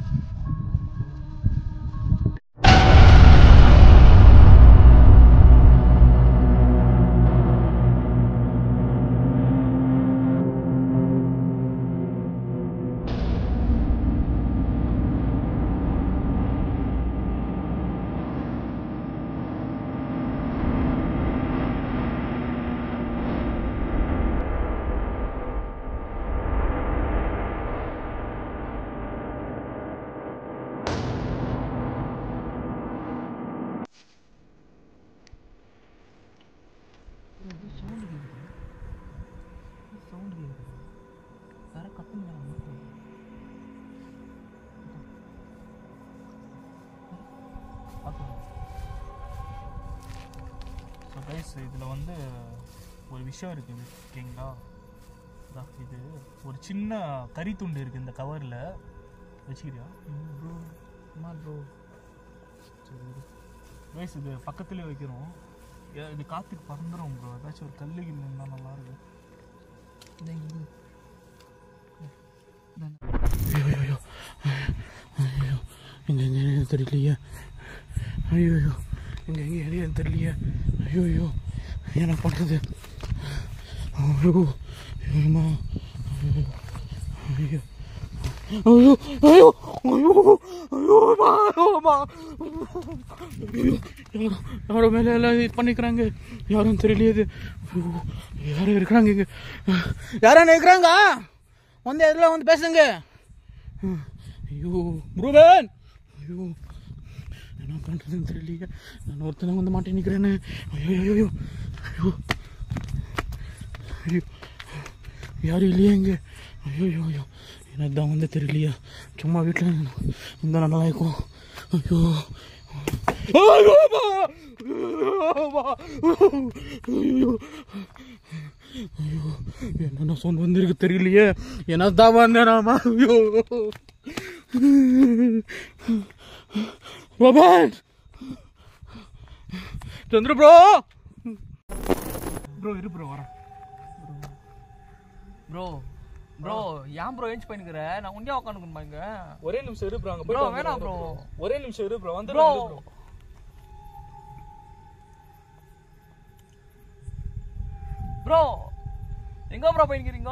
ஸோ கைஸ் இதில் வந்து ஒரு விஷயம் இருக்குது ஓகேங்களா இதா, இது ஒரு சின்ன கறி துண்டு இருக்குது இந்த கவரில் வச்சுக்கிறியா ப்ரோ ப்ரோ சரி கைஸ் இது பக்கத்துலேயே வைக்கிறோம் ஏ- இது காற்றுக்கு பறந்துடும் ப்ரோ ஏதாச்சும் ஒரு கல்லு கில்லு இருந்தால் நல்லாயிருக்கும் ஐயோ ஐயோ ஐயோ எங்க எங்க எனக்கு தெரியலையே ஐயோ ஐயோ எங்க எங்க எனக்கு தெரியலையே ஐயோ ஐயோ என்ன பண்ணுறது ஐயோ ஐயோம்மா ஐயோ ஐயோ ஐயோ ஐயோ ஐயோ ஐயோம்மா ஐயோம்மா ஐயோ யாரோ யாரோ மேலே எல்லாம் இது பண்ணிக்கிறாங்க யாரும் தெரியலையே இது ஐயோ, யாரும் இருக்கிறாங்க இங்கே யாரும் இருக்கிறாங்க வந்து எதில் வந்து பேசுங்க ஐயோ முருகன் ஐயோ என்ன பண்ணுறதுன்னு தெரியலையே நான் ஒருத்தனை வந்து மாட்டி நிற்கிறேன்னு ஐயோ ஐயோ ஐயோ ஐயோ ஐயோ யாரும் இல்லையா இங்கே ஐயோ ஐயோ ஐயோ எனக்கு தான் வந்து தெரியலையா சும்மா வீட்டில் இருந்தால் நல்லா இருக்கும் ஐயோ ஐயோ அம்மா! அம்மா! ஐயோ ஐயோ என்னென்ன சொன்ன வந்திருக்கு தெரியலையே என்ன தான் வந்தேனாமா ஐயோ ரோபன் சந்திர ப்ரோ ப்ரோ இரு ப்ரோ வரேன் ப்ரோ ப்ரோ ஏன் ப்ரோ ஏஞ்ச் பண்ணிக்கிற நான் உண்டியா உட்காந்துக்கணுமா இங்க ஒரே நிமிஷம் இரு ப்ரோ அங்கே ப்ரோ வேணாம் ப்ரோ ஒரே நிமிஷம் இரு ப்ரோ வந்து ப்ரோ ப்ரோ எங்க ப்ரோ போயிருக்கிறீங்க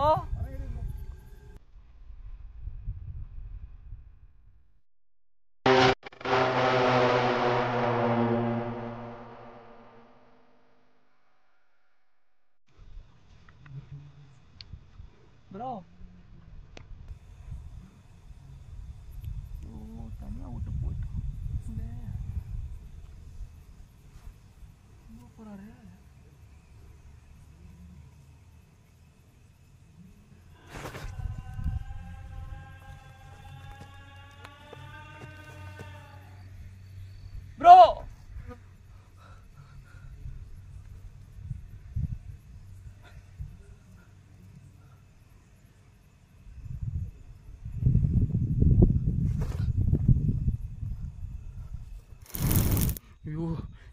ப்ரோ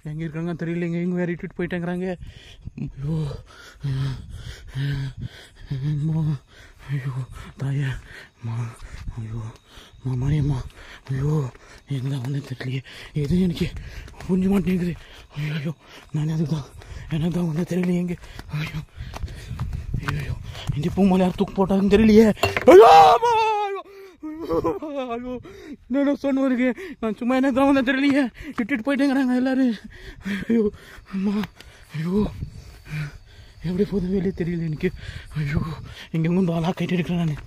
எங்கே இருக்காங்க தெரியலைங்க இங்கே வேறு இட்டுட்டு போயிட்டேங்கிறாங்க ஐயோ அம்மா ஐயோ தாயே அம்மா ஐயோ அம்மா மாரியம்மா ஐயோ எங்கே வந்து தெரியலையே எதுவும் எனக்கு புரிஞ்சு மாட்டேங்குது ஐயோ ஐயோ நான் அதுக்கு தான் எனக்கு தான் வந்து தெரியலையே எங்கே ஐயோ ஐயோ இந்த பூமாலை யார் தூக்கு போட்டாங்கன்னு தெரியலையே ஐயோ அம்மா, ஐயோ ஐயோ, ஐயோ என்ன சொன்னவருக்கு நான் சும்மா எனக்கு தான் வந்தேன் தெரியலையே விட்டுட்டு போயிட்டேங்கிறாங்க எல்லாரும் ஐயோ அம்மா ஐயோ எப்படி போதும் வெளியே தெரியல எனக்கு ஐயோ இங்கே வந்து ஆளாக கைட்டு எடுக்கிறேன் நான்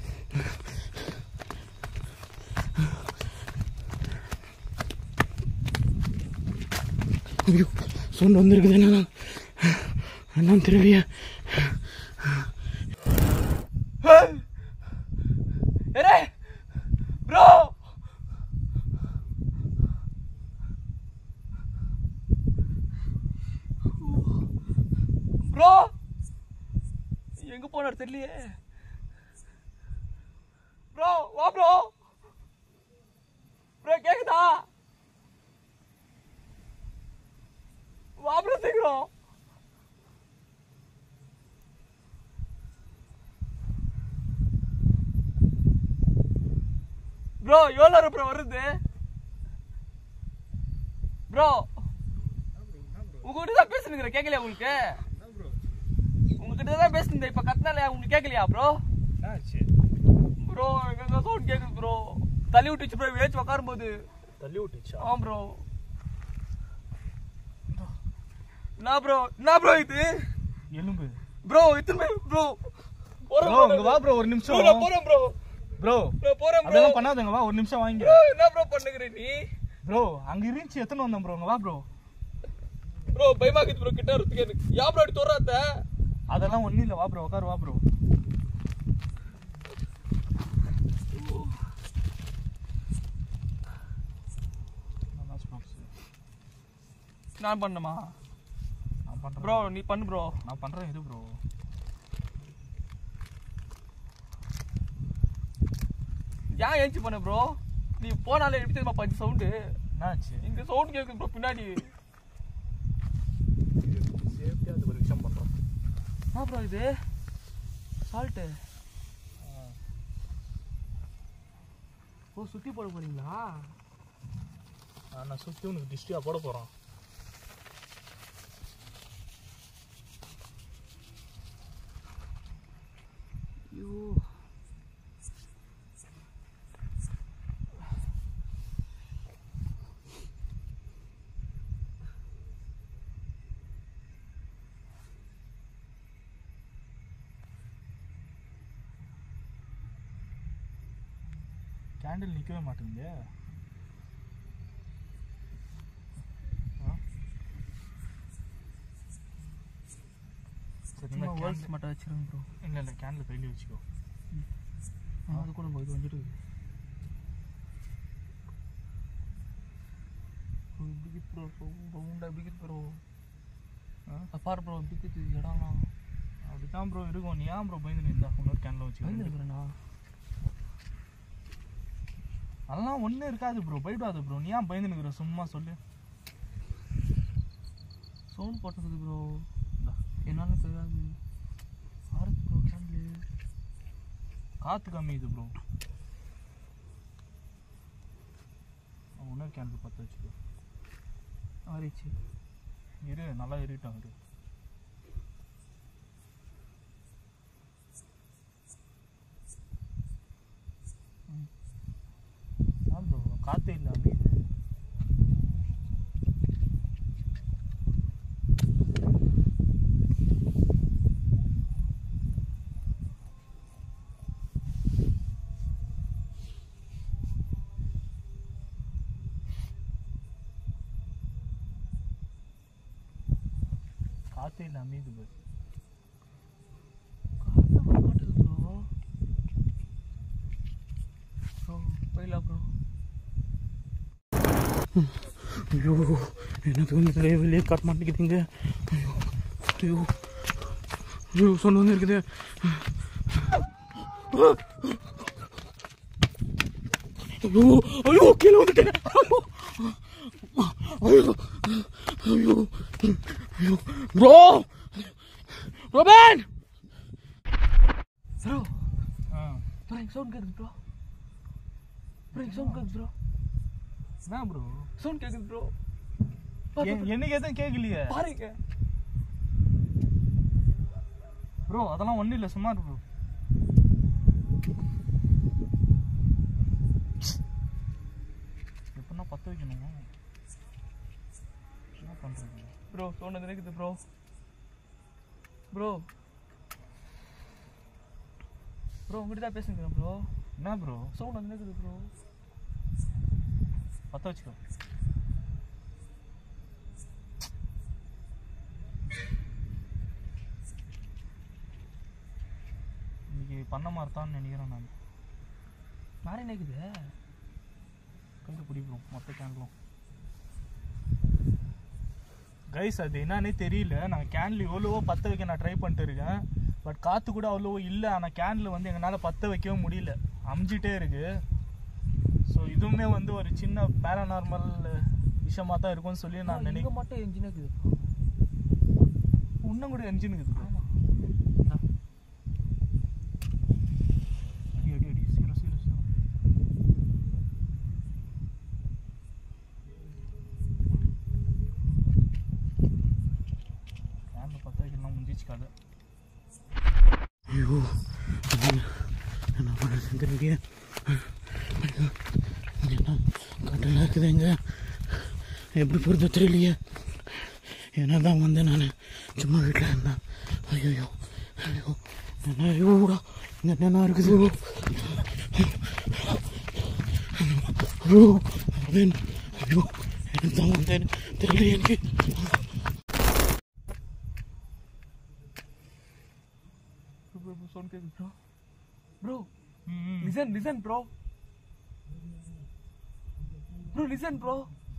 ஐயோ சொன்ன வந்திருக்குது என்ன என்னன்னு தெரியலையே ஏரே ப்ரோ ப்ரோ எங்க போனார் தெரியலையே ப்ரோ வா ப்ரோ ப்ரோ கேக்குதா வா ப்ரோ சீக்கிரம் ப்ரோ எவ்வளோ நேரம் ப்ரோ வருது ப்ரோ உங்ககிட்ட தான் பேசுனுங்கிற கேட்கலையா உங்களுக்கு உங்ககிட்ட தான் பேசுனேன் இப்ப கத்தினால உங்களுக்கு கேட்கலையா ப்ரோ ப்ரோ எங்க சவுண்ட் கேக்குது ப்ரோ தள்ளி விட்டுச்சு ப்ரோ வேச்சு உட்காரும் போது தள்ளி விட்டுச்சா ஆ ப்ரோ என்ன ப்ரோ என்ன ப்ரோ இது எலும்பு ப்ரோ இத்தனை ப்ரோ ப்ரோ இங்க வா ப்ரோ ஒரு நிமிஷம் நான் போறேன் ப்ரோ ப்ரோ நான் போறேன் ப்ரோ அதெல்லாம் பண்ணாதங்க வா ஒரு நிமிஷம் வாங்கி ப்ரோ என்ன ப்ரோ பண்ணுகிற நீ ப்ரோ அங்க இருந்துச்சு எத்தனை வந்தேன் ப்ரோ வா ப்ரோ ப்ரோ பயமாக்குது ப்ரோ கிட்ட வரதுக்கு எனக்கு யா ப்ரோ அப்படி தொறாத்த அதெல்லாம் ஒண்ணும் இல்ல வா ப்ரோ உட்காரு வா ப்ரோ நான் பண்ணுமா நான் பண்றேன் ப்ரோ நீ பண்ணு ப்ரோ நான் பண்றேன் இது ப்ரோ ஏன் ஏஞ்சி பண்ண ப்ரோ நீ போனாலே எப்படி தெரியுமா பஞ்சு சவுண்டு என்னாச்சு இங்க சவுண்ட் கேக்குது ப்ரோ பின்னாடி சேஃப்டியா அது ஒரு விஷயம் பண்றோம் ஆ ப்ரோ இது சால்ட்டு ஓ சுத்தி போட போறீங்களா நான் சுத்தி உனக்கு டிஸ்டியா போட போறோம் ஐயோ கேண்டில் நிக்கவே மாட்டேங்குது சரி சும்மா இந்த வேர்ல்ஸ் candle- மட்டும் வச்சிருங்க ப்ரோ இல்ல இல்ல கேண்டில் கையில வச்சுக்கோ அது கூட bro, இது வந்துட்டு பிகித் ப்ரோ ரவுண்டா பிகித் ப்ரோ அப்பார் ப்ரோ பிகித் இடம்லாம் அப்படிதான் ப்ரோ இருக்கும் நீ ஏன் ப்ரோ பயந்து நின்றா இன்னொரு கேண்டில் வச்சுக்கோ பயந்துருக்குறேண்ணா அதெல்லாம் ஒன்றும் இருக்காது ப்ரோ போயிடாது ப்ரோ நீ ஏன் பயந்து நிற்கிற சும்மா சொல்லு சவுண்ட் போட்டுருக்குது ப்ரோ இந்தா. என்னன்னு தெரியாது ஆறுது ப்ரோ கேண்டில் காற்று கம்மியுது ப்ரோ இன்னொரு கேண்டில் பற்ற வச்சுக்கோ ஆறிச்சு இரு நல்லா ஏறிட்டோம் இரு ஆ ப்ரோ காற்றே இல்லை அமையுது காற்றே இல்லை அமையுது ப்ரோ காற்று வர மாட்டேங்குது ப்ரோ ப்ரோ போயிடலாம் ப்ரோ ஐயோ எனக்கு வந்து தலைய வெளியே காட்ட மாட்டேங்குதுங்க ஐயோ ஐயோ ஐயோ சொன்ன வந்து இருக்குது ஐயோ ஐயோ கீழே வந்துட்டேன் ஐயோ ஐயோ ஐயோ ஐயோ ப்ரோ ரோபன் ப்ரோ ஆ. ப்ரோ எனக்கு சவுண்ட் கேக்குது ப்ரோ ப்ரோ எனக்கு சவுண்ட் கேக்குது ப்ரோ என்ன ப்ரோ சவுண்ட் கேக்குது ப்ரோ எனக்கு எதுவும் கேட்கலையே பாருங்க ப்ரோ அதெல்லாம் ஒன்றும் இல்லை சும்மா ப்ரோ எப்படின்னா பற்ற வைக்கணுமா என்ன பண்ணுறது ப்ரோ சவுண்ட் வந்து கேக்குது ப்ரோ ப்ரோ ப்ரோ உங்ககிட்ட தான் பேசுங்க ப்ரோ என்ன ப்ரோ சவுண்ட் வந்து கேக்குது ப்ரோ பற்ற வச்சுக்கோ இன்னைக்கு பண்ண மாட்டான்னு நினைக்கிறேன் நான் நாரே கேக்குது கையில் பிடிப்போம் மொத்த கேன்லும் கைஸ் அது என்னன்னே தெரியல நான் கேனில் எவ்வளவோ பற்ற வைக்க நான் ட்ரை பண்ணிட்டு இருக்கேன் பட் காற்று கூட அவ்வளவோ இல்லை ஆனால் கேனில் வந்து எங்களால் பற்ற வைக்கவும் முடியல அமுஞ்சிட்டே இருக்கு ஸோ இதுவுமே வந்து ஒரு சின்ன பேரானார்மல் விஷயமா தான் இருக்கும்னு சொல்லி நான் இங்க நினைக்கிறேன் மட்டும் என்ஜின் இருக்குது ப்ரோ இன்னும் கூட என்ஜின் இருக்குது ஆமா அடி அடி அடி சீரோ சீரோ சீரோ கேனில் பற்ற வைக்கலாம் முடிஞ்சிச்சு கதை ஐயோ என்ன பண்ணுறது தெரியலையே என்ன கட்டலாக இருக்குது எங்க எப்படி போகிறது தெரியலையே என்ன தான் வந்தேன் நான் சும்மா வீட்டில் இருந்தேன் ஐயோ ஐயோ என்ன ஐயோடா இங்கே என்ன இருக்குது ஐயோ அரவிந்த், ஐயோ எனக்கு தான் வந்தேன் தெரியல எனக்கு ப்ரோ ப்ரோ சவுண்ட் கேக்குது ப்ரோ ப்ரோ ம் listen listen bro bro listen bro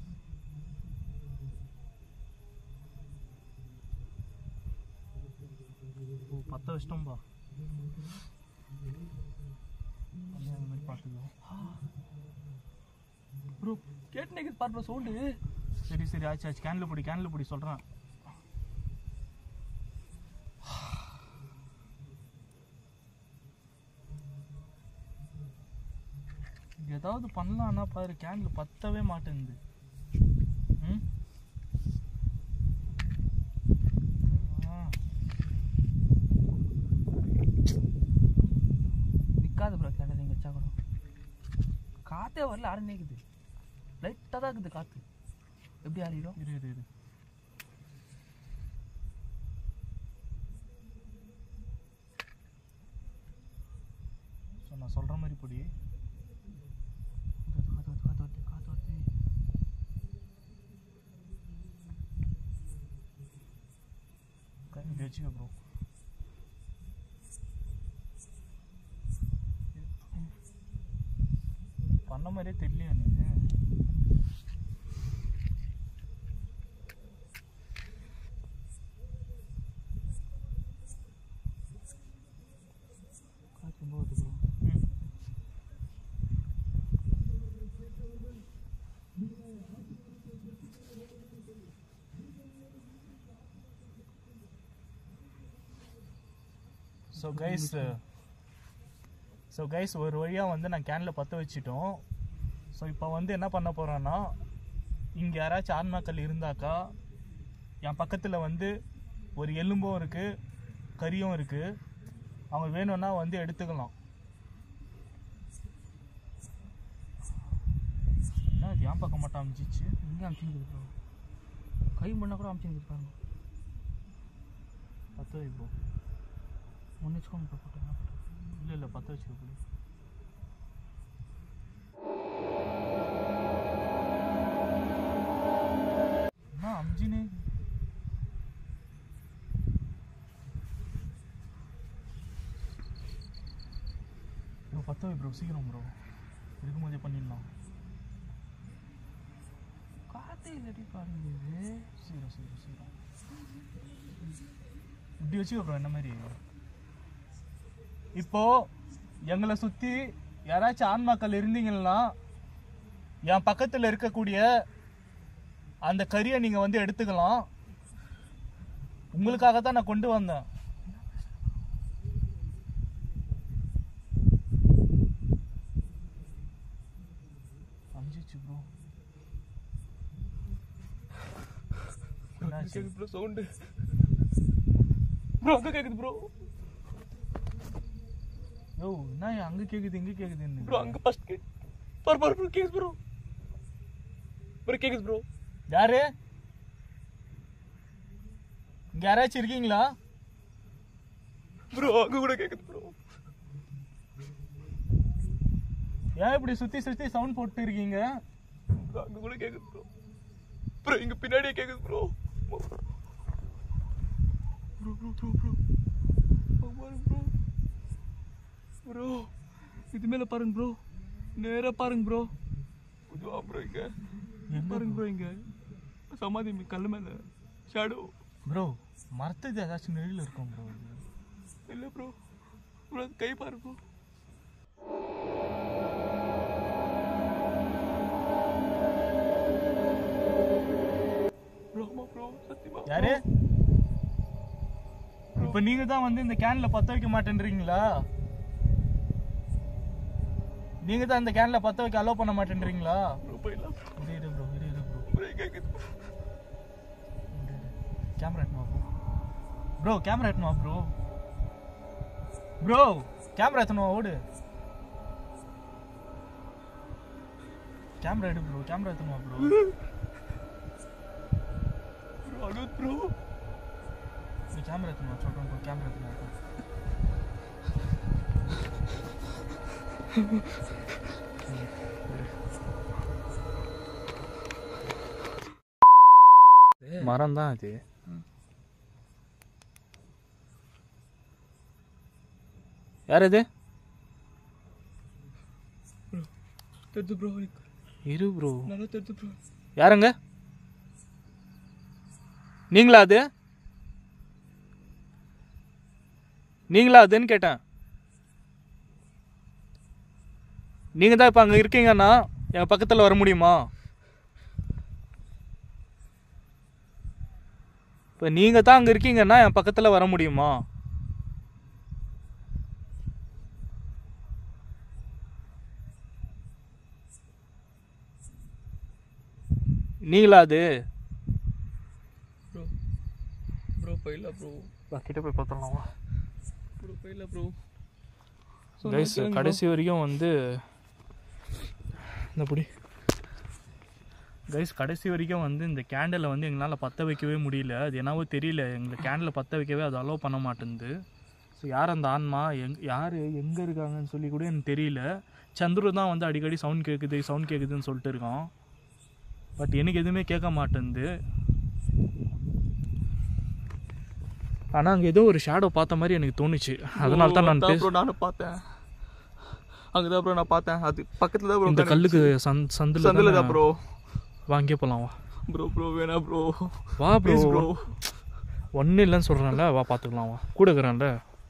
ஓ பற்ற வச்சிட்டோம்பா அந்த மாதிரி பார்த்துக்கோ ப்ரோ கேட்டு நிக்குது பாரு ப்ரோ சவுண்டு சரி சரி ஆச்சு ஆச்சு கேனில் பிடி கேனில் பிடி சொல்கிறேன் ஏதாவது பண்ணலான்னா பாரு கேனில் பத்தவே மாட்டேங்குது ம் ஆ, நிக்காது ப்ரோ கேண்டல் நீங்க வச்சா கூட காத்தே வரல ஆறு நிக்குது லைட்டாக தான் இருக்குது காத்து எப்படி ஆறிடும் இரு இரு இரு ஸோ நான் சொல்கிற மாதிரி பிடி காத்து வருது காத்து வருது காத்து வருது இப்படி வச்சுக்க ப்ரோ பண்ண மாதிரியே தெரியலையா நீ காத்து ரொம்ப வருது ப்ரோ ம் ஸோ கைஸ் ஸோ கைஸ் ஒரு வழியாக வந்து நான் கேனில் பற்ற வச்சிட்டோம் ஸோ இப்போ வந்து என்ன பண்ண போகிறோன்னா இங்கே யாராச்சும் ஆன்மாக்கள் இருந்தாக்கா என் பக்கத்தில் வந்து ஒரு எலும்பும் இருக்குது கறியும் இருக்குது அவங்க வேணும்னா வந்து எடுத்துக்கலாம் என்ன இது ஏன் பக்கம் மட்டும் அமைச்சிச்சு இங்கே அமிச்சுக்குது ப்ரோ கை பண்ணால் கூட அமிச்சுக்குது பாருங்க பற்ற வை ப்ரோ ஒன்று வச்சுக்கோங்க ப்ரோ போட்டு என்ன பண்ணுறது இல்லை இல்லை பற்ற வச்சுக்க ப்ரோ என்ன அம்ஜினே ப்ரோ பற்ற வை ப்ரோ சீக்கிரம் ப்ரோ இருக்கும்போதே பண்ணிடலாம் காற்றே இல்லாட்டி பாருங்க இது சீக்கிரம் சீக்கிரம் சீக்கிரம் இப்படி வச்சுக்க ப்ரோ என்ன மாதிரி இப்போ எங்களை சுத்தி யாராச்சும் ஆன்மாக்கள் இருந்தீங்கன்னா என் பக்கத்துல இருக்கக்கூடிய அந்த கறியை நீங்க வந்து எடுத்துக்கலாம் உங்களுக்காக தான் நான் கொண்டு வந்தேன் அஞ்சிச்சு ப்ரோ என்னாச்சு கேக்குது ப்ரோ சவுண்டு ப்ரோ அங்க கேக்குது ப்ரோ யோ என்ன அங்க கேக்குது இங்க கேக்குதுன்னு ப்ரோ அங்க ஃபர்ஸ்ட் கேட் பாரு பாரு ப்ரோ கேக்குது ப்ரோ ப்ரோ கேக்குது ப்ரோ யாரு இங்க யாராச்சும் இருக்கீங்களா ப்ரோ அங்க கூட கேக்குது ப்ரோ ஏன் இப்படி சுத்தி சுத்தி சவுண்ட் போட்டு இருக்கீங்க ப்ரோ அங்க கூட கேக்குது ப்ரோ ப்ரோ இங்க பின்னாடியே கேக்குது bro bro bro bro bro பாருங்க ப்ரோ ப்ரோ இது மேல பாருங்க ப்ரோ நேரா பாருங்க ப்ரோ இதுவா ப்ரோ இங்க பாருங்க ப்ரோ இங்க சமாதி மீ- கல்லு மேல ஷேடோ ப்ரோ மரத்துக்கு ஏதாச்சும் நிழல் இருக்கும் ப்ரோ இல்ல ப்ரோ ப்ரோ கை பாரு ப்ரோ ப்ரோ ஆமா ப்ரோ சத்தியமா யாரு இப்ப நீங்க தான் வந்து இந்த கேன்ல பத்த வைக்க மாட்டேன்றீங்களா நீங்க தான் இந்த கேன்ல பத்த வைக்க அலோவ் பண்ண மாட்டேன்றீங்களா ப்ரோ போயிடலாம் இரு இரு ப்ரோ இரு இரு ப்ரோ ப்ரோ கேக்குது கேமரா எட்டுமா ப்ரோ ப்ரோ கேமரா எட்டுமா ப்ரோ ப்ரோ கேமரா எத்தணுமா ஓடு கேமரா எடு ப்ரோ கேமரா எத்தணுமா ப்ரோ ப்ரோ அனுத் ப்ரோ நீ கேமரா எத்தணுமா சொல்கிறேன் ப்ரோ கேமரா எத்தணுமா மரம் தான் அது யார் இது தெரிஞ்சு ப்ரோ இரு ப்ரோ நல்லா தெரிஞ்சு ப்ரோ யாருங்க நீங்களா அது நீங்களா அதுன்னு கேட்டேன் நீங்கள் தான் இப்போ அங்கே இருக்கீங்கன்னா என் பக்கத்தில் வர முடியுமா இப்போ நீங்கள் தான் அங்கே இருக்கீங்கன்னா என் பக்கத்தில் வர முடியுமா நீங்களா அது ப்ரோ ப்ரோ போயிடலாம் ப்ரோ கிட்ட போய் பார்த்துடலாம் ப்ரோ போயிடலாம் ப்ரோ கைஸ் கடைசி வரைக்கும் வந்து இந்த புடி கைஸ் கடைசி வரைக்கும் வந்து இந்த கேண்டலை வந்து எங்களால் பற்ற வைக்கவே முடியல அது என்னவோ தெரியல எங்களை கேண்டில் பற்ற வைக்கவே அது அலோவ் பண்ண மாட்டேங்குது ஸோ யார் அந்த ஆன்மா எங் யார் எங்கே இருக்காங்கன்னு சொல்லி கூட எனக்கு தெரியல சந்துரு தான் வந்து அடிக்கடி சவுண்ட் கேட்குது சவுண்ட் கேட்குதுன்னு சொல்லிட்டு இருக்கான் பட் எனக்கு எதுவுமே கேட்க மாட்டேங்குது ஆனால் அங்கே ஏதோ ஒரு ஷேடோ பார்த்த மாதிரி எனக்கு தோணுச்சு அதனால தான் நான் பேச ப்ரோ நானும் பார்த்தேன் அங்கதான் ப்ரோ நான் பார்த்தேன் அது பக்கத்துல தான் ப்ரோ இந்த கல்லுக்கு சந்த் சந்தில் சந்தில தான் ப்ரோ வாங்கியே போகலாம் வா ப்ரோ ப்ரோ வேணா ப்ரோ வா ப்ரோ ப்ளீஸ் ப்ரோ ஒன்றும் இல்லைன்னு சொல்கிறேன்ல வா பார்த்துக்கலாம் வா கூட இருக்கிறேன்ல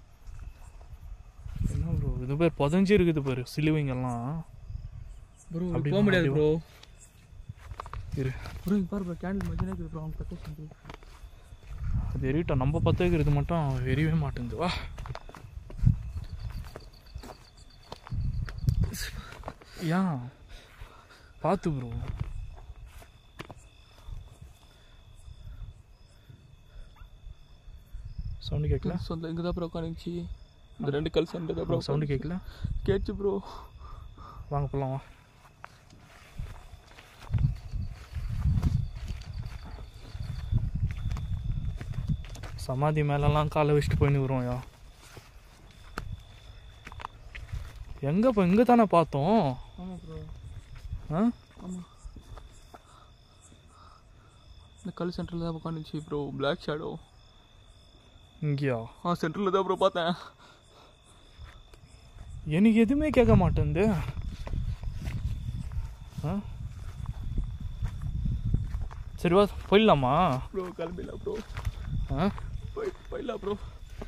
என்ன ப்ரோ இது பேர் புதஞ்சு இருக்குது பாரு சிலுவைங்கெல்லாம் ப்ரோ அப்படி போக முடியாது அப்படி ப்ரோ இரு ப்ரோ இங்க பாரு ப்ரோ கேண்டில் மஜினா இருக்குது ப்ரோ அவங்க பக்கத்துல ப்ரோ அது எரிட்டோம் நம்ம பற்ற வைக்கிறது மட்டும் எரியவே மாட்டேங்குது வா ஏன் பார்த்து ப்ரோ சவுண்டு கேட்கல சொந்த இங்க தான் ப்ரோ உட்காந்துச்சு இந்த ரெண்டு கல் சண்டை தான் ப்ரோ சவுண்டு கேட்கல கேச்சு ப்ரோ வாங்க போகலாம் வா சமாதி மேலெல்லாம் காலை வச்சுட்டு போயின்னு வருவோம் யா எங்க இப்போ இங்கே தானே பார்த்தோம் ஆமாம் ப்ரோ ஆ ஆமாம் இந்த கல் சென்டரில் தான் உட்காந்துச்சு ப்ரோ பிளாக் ஷேடோ இங்கேயா ஆ சென்டரில் தான் ப்ரோ பார்த்தேன் எனக்கு எதுவுமே கேட்க மாட்டேங்குது ஆ சரி வா போயிடலாமா ப்ரோ கிளம்பிடலாம் ப்ரோ ஆ போய் போயிடலாம் ப்ரோ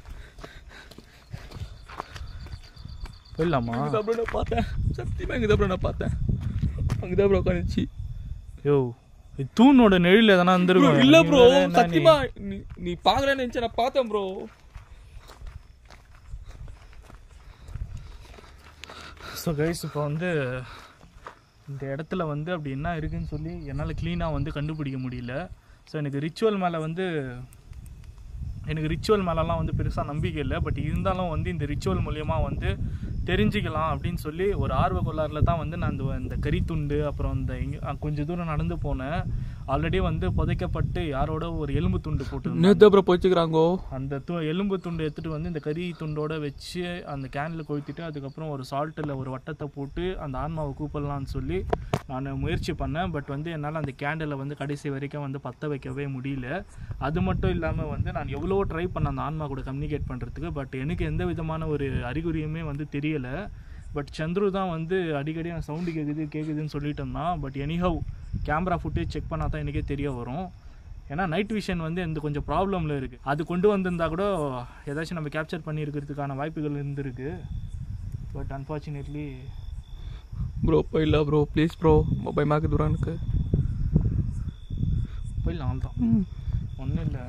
போயிடலாமா இங்கே தான் ப்ரோ நான் பார்த்தேன் சத்தியமாக இங்கே தான் ப்ரோ நான் பார்த்தேன் அங்கே தான் ப்ரோ உட்காந்துச்சு யோ தூணோட நிழல் எதனா ப்ரோ இருந்திருக்கும் இல்ல நீ ப்ரோ வேற என்ன நீ- சத்தியமா நீ நீ பாக்கலன்னு நினைச்ச நான் பார்த்தேன் ப்ரோ ஸோ கைஸ் இப்போ வந்து இந்த இடத்துல வந்து அப்படி என்ன இருக்குன்னு சொல்லி என்னால் க்ளீனாக வந்து கண்டுபிடிக்க முடியல ஸோ எனக்கு ரிச்சுவல் மேலே வந்து எனக்கு ரிச்சுவல் மேலெலாம் வந்து பெருசாக நம்பிக்கை இல்லை பட் இருந்தாலும் வந்து இந்த ரிச்சுவல் மூலயமா வந்து தெரிஞ்சுக்கலாம் அப்படின்னு சொல்லி ஒரு ஆர்வ கோளாறில் தான் வந்து நான் இந்த இந்த கறித்துண்டு அப்புறம் இந்த இங்க அஹ் கொஞ்சம் தூரம் நடந்து போனேன் ஆல்ரெடி வந்து புதைக்கப்பட்டு யாரோட ஒரு எலும்பு துண்டு போட்டு நேத்து ப்ரோ போச்சுக்கிறாங்கோ அந்த து எலும்பு துண்டு எடுத்துகிட்டு வந்து இந்த கறி துண்டோட வச்சு அந்த கேனில் கொளுத்திட்டு அதுக்கப்புறம் ஒரு சால்ட்டில் ஒரு வட்டத்தை போட்டு அந்த ஆன்மாவை கூப்பிடலான்னு சொல்லி நான் முயற்சி பண்ணேன் பட் வந்து என்னால் அந்த கேண்டிலை வந்து கடைசி வரைக்கும் வந்து பற்ற வைக்கவே முடியல அது மட்டும் இல்லாமல் வந்து நான் எவ்வளோ ட்ரை பண்ணேன் அந்த ஆன்மா கூட கம்யூனிகேட் பண்ணுறதுக்கு பட் எனக்கு எந்த விதமான ஒரு அறிகுறியுமே வந்து தெரியலை பட் சந்துரு தான் வந்து அடிக்கடி எனக்கு சவுண்டு கேட்குது கேட்குதுன்னு சொல்லிட்டு இருந்தான் but anyhow camera footage check பண்ணால் தான் எனக்கே தெரிய வரும் ஏன்னா நைட் விஷன் வந்து இந்த கொஞ்சம் ப்ராப்ளமில் இருக்குது அது கொண்டு வந்திருந்தா கூட ஏதாச்சும் நம்ம கேப்சர் பண்ணியிருக்கிறதுக்கான வாய்ப்புகள் இருந்திருக்கு பட் அன்ஃபார்ச்சுனேட்லி ப்ரோ போயிடல ப்ரோ ப்ளீஸ் ப்ரோ பயமாக்கு தூரம் எனக்கு போயிடலாம் தான் ஒன்றும் இல்லை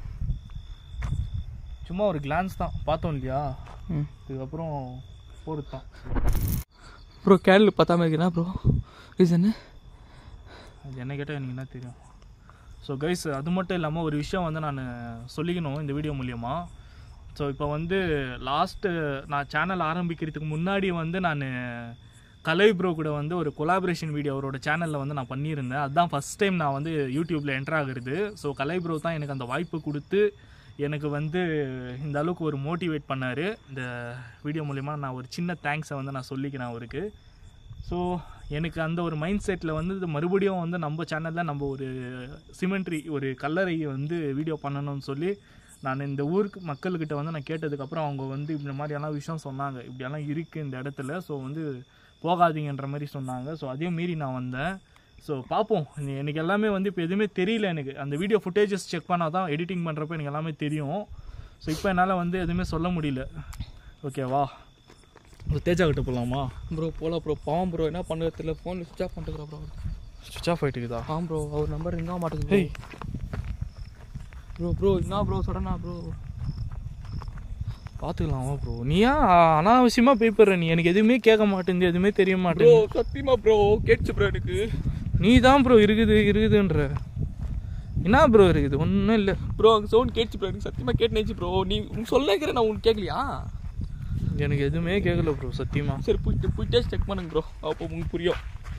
சும்மா ஒரு கிளான்ஸ் தான் பார்த்தோம் இல்லையா ம் இதுக்கப்புறம் போகிறது தான் ப்ரோ கேடில் பார்த்தாம இருக்கிறா ப்ரோ ரீசனு அது என்ன கேட்டால் எனக்கு என்ன தெரியும் ஸோ கைஸ் அது மட்டும் இல்லாமல் ஒரு விஷயம் வந்து நான் சொல்லிக்கணும் இந்த வீடியோ மூலியமாக ஸோ இப்போ வந்து லாஸ்ட்டு நான் சேனல் ஆரம்பிக்கிறதுக்கு முன்னாடி வந்து நான் கலை ப்ரோ கூட வந்து ஒரு கொலாபரேஷன் வீடியோ அவரோட சேனலில் வந்து நான் பண்ணியிருந்தேன் அதுதான் ஃபஸ்ட் டைம் நான் வந்து யூடியூப்பில் என்டர் ஆகுறது ஸோ கலை ப்ரோ தான் எனக்கு அந்த வாய்ப்பு கொடுத்து எனக்கு வந்து இந்த அளவுக்கு ஒரு மோட்டிவேட் பண்ணார் இந்த வீடியோ மூலிமா நான் ஒரு சின்ன தேங்க்ஸை வந்து நான் சொல்லிக்கிறேன் அவருக்கு ஸோ எனக்கு அந்த ஒரு மைண்ட் செட்டில் வந்து இது மறுபடியும் வந்து நம்ம சேனலில் நம்ம ஒரு சிமெண்ட்ரி ஒரு கல்லறை வந்து வீடியோ பண்ணணும்னு சொல்லி நான் இந்த ஊருக்கு மக்கள்கிட்ட வந்து நான் கேட்டதுக்கப்புறம் அவங்க வந்து இந்த மாதிரியெல்லாம் விஷயம் சொன்னாங்க இப்படியெல்லாம் இருக்குது இந்த இடத்துல ஸோ வந்து போகாதீங்கன்ற மாதிரி சொன்னாங்க ஸோ அதையும் மீறி நான் வந்தேன் ஸோ பார்ப்போம் இனி- எனக்கு எல்லாமே வந்து இப்போ எதுவுமே தெரியல எனக்கு அந்த வீடியோ ஃபுட்டேஜஸ் செக் பண்ணால் தான் எடிட்டிங் பண்ணுறப்ப எனக்கு எல்லாமே தெரியும் ஸோ இப்போ என்னால் வந்து எதுவுமே சொல்ல முடியல ஓகேவா தேஜா கிட்ட போகலாமா ப்ரோ போகலாம் ப்ரோ பாவம் ப்ரோ என்ன பண்ணுறது தெரியல ஃபோன் சுவிச் ஆஃப் பண்ணிட்டுக்கிறா ப்ரோ சுவிச் ஆஃப் ஆகிட்டுக்குதா ஆ ப்ரோ அவர் நம்பர் எங்கே மாட்டேங்குது ஹேய் ப்ரோ ப்ரோ என்ன ப்ரோ சடனா ப்ரோ பார்த்துக்கலாமா ப்ரோ நீ ஏன் அனாவசியமாக பேப்பர் நீ எனக்கு எதுவுமே கேட்க மாட்டேங்குது எதுவுமே தெரிய ப்ரோ மாட்டேங்குது சத்தியமா ப்ரோ கேட்டுச்சு ப்ரோ எனக்கு நீ தான் ப்ரோ இருக்குது இருக்குதுன்ற என்ன ப்ரோ இருக்குது ஒன்றும் இல்லை ப்ரோ அங்கே சவுண்ட் கேட்டுச்சு ப்ரோ எனக்கு சத்தியமா கேட்டு நினைச்சு ப்ரோ நீ உனக்கு சொல்ல வைக்கிறேன் நான் உனக்கு கேட்கலையா எனக்கு எதுவுமே கேட்கல ப்ரோ சத்தியமா சரி போயிட்டு போய் டேஸ்ட் செக் பண்ணுங்க ப்ரோ அப்போ உங்களுக்கு புரியும்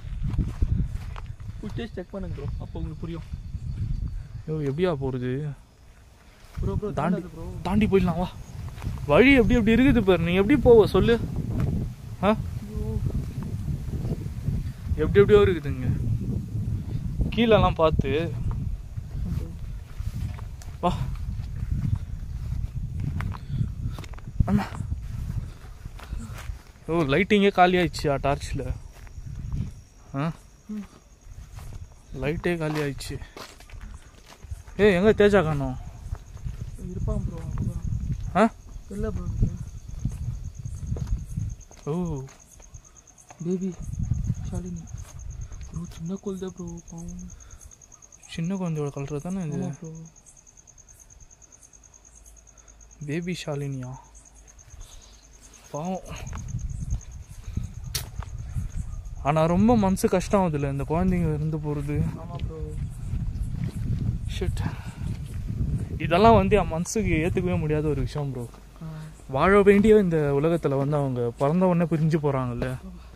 போய் டேஸ்ட் செக் பண்ணுங்க ப்ரோ அப்போ உங்களுக்கு புரியும் ஐயோ எப்படியா போகிறது ப்ரோ ப்ரோ தாண்டி தாண்டி போயிடலாம் வா வழி எப்படி எப்படி இருக்குது பாரு நீ எப்படி போவ சொல்லு ஆ எப்படி எப்படியோ இருக்குதுங்க கீழெல்லாம் பார்த்து வா அண்ணா ஓ லைட்டிங்கே காலி ஆயிடுச்சு டார்ச்சில் ஆ லைட்டே காலி ஆயிடுச்சு ஏய் எங்கே தேஜா காணோம் இருப்பான் ப்ரோ ஆ இல்லை ப்ரோ ஓ பேபி ஷாலினி ப்ரோ சின்ன குழந்தை ப்ரோ பாவம் சின்ன குழந்தையோட கலர் தானே இது ப்ரோ பேபி ஷாலினியா பாவம் ஆனால் ரொம்ப மனசு கஷ்டம் ஆகுதுல்ல இந்த குழந்தைங்க இருந்து போகிறது ஆமாம் ப்ரோ ஷிட் இதெல்லாம் வந்து என் மனசுக்கு ஏற்றுக்கவே முடியாத ஒரு விஷயம் ப்ரோ வாழ வேண்டிய இந்த உலகத்தில் வந்து அவங்க பிறந்த உடனே பிரிஞ்சு போகிறாங்கல்ல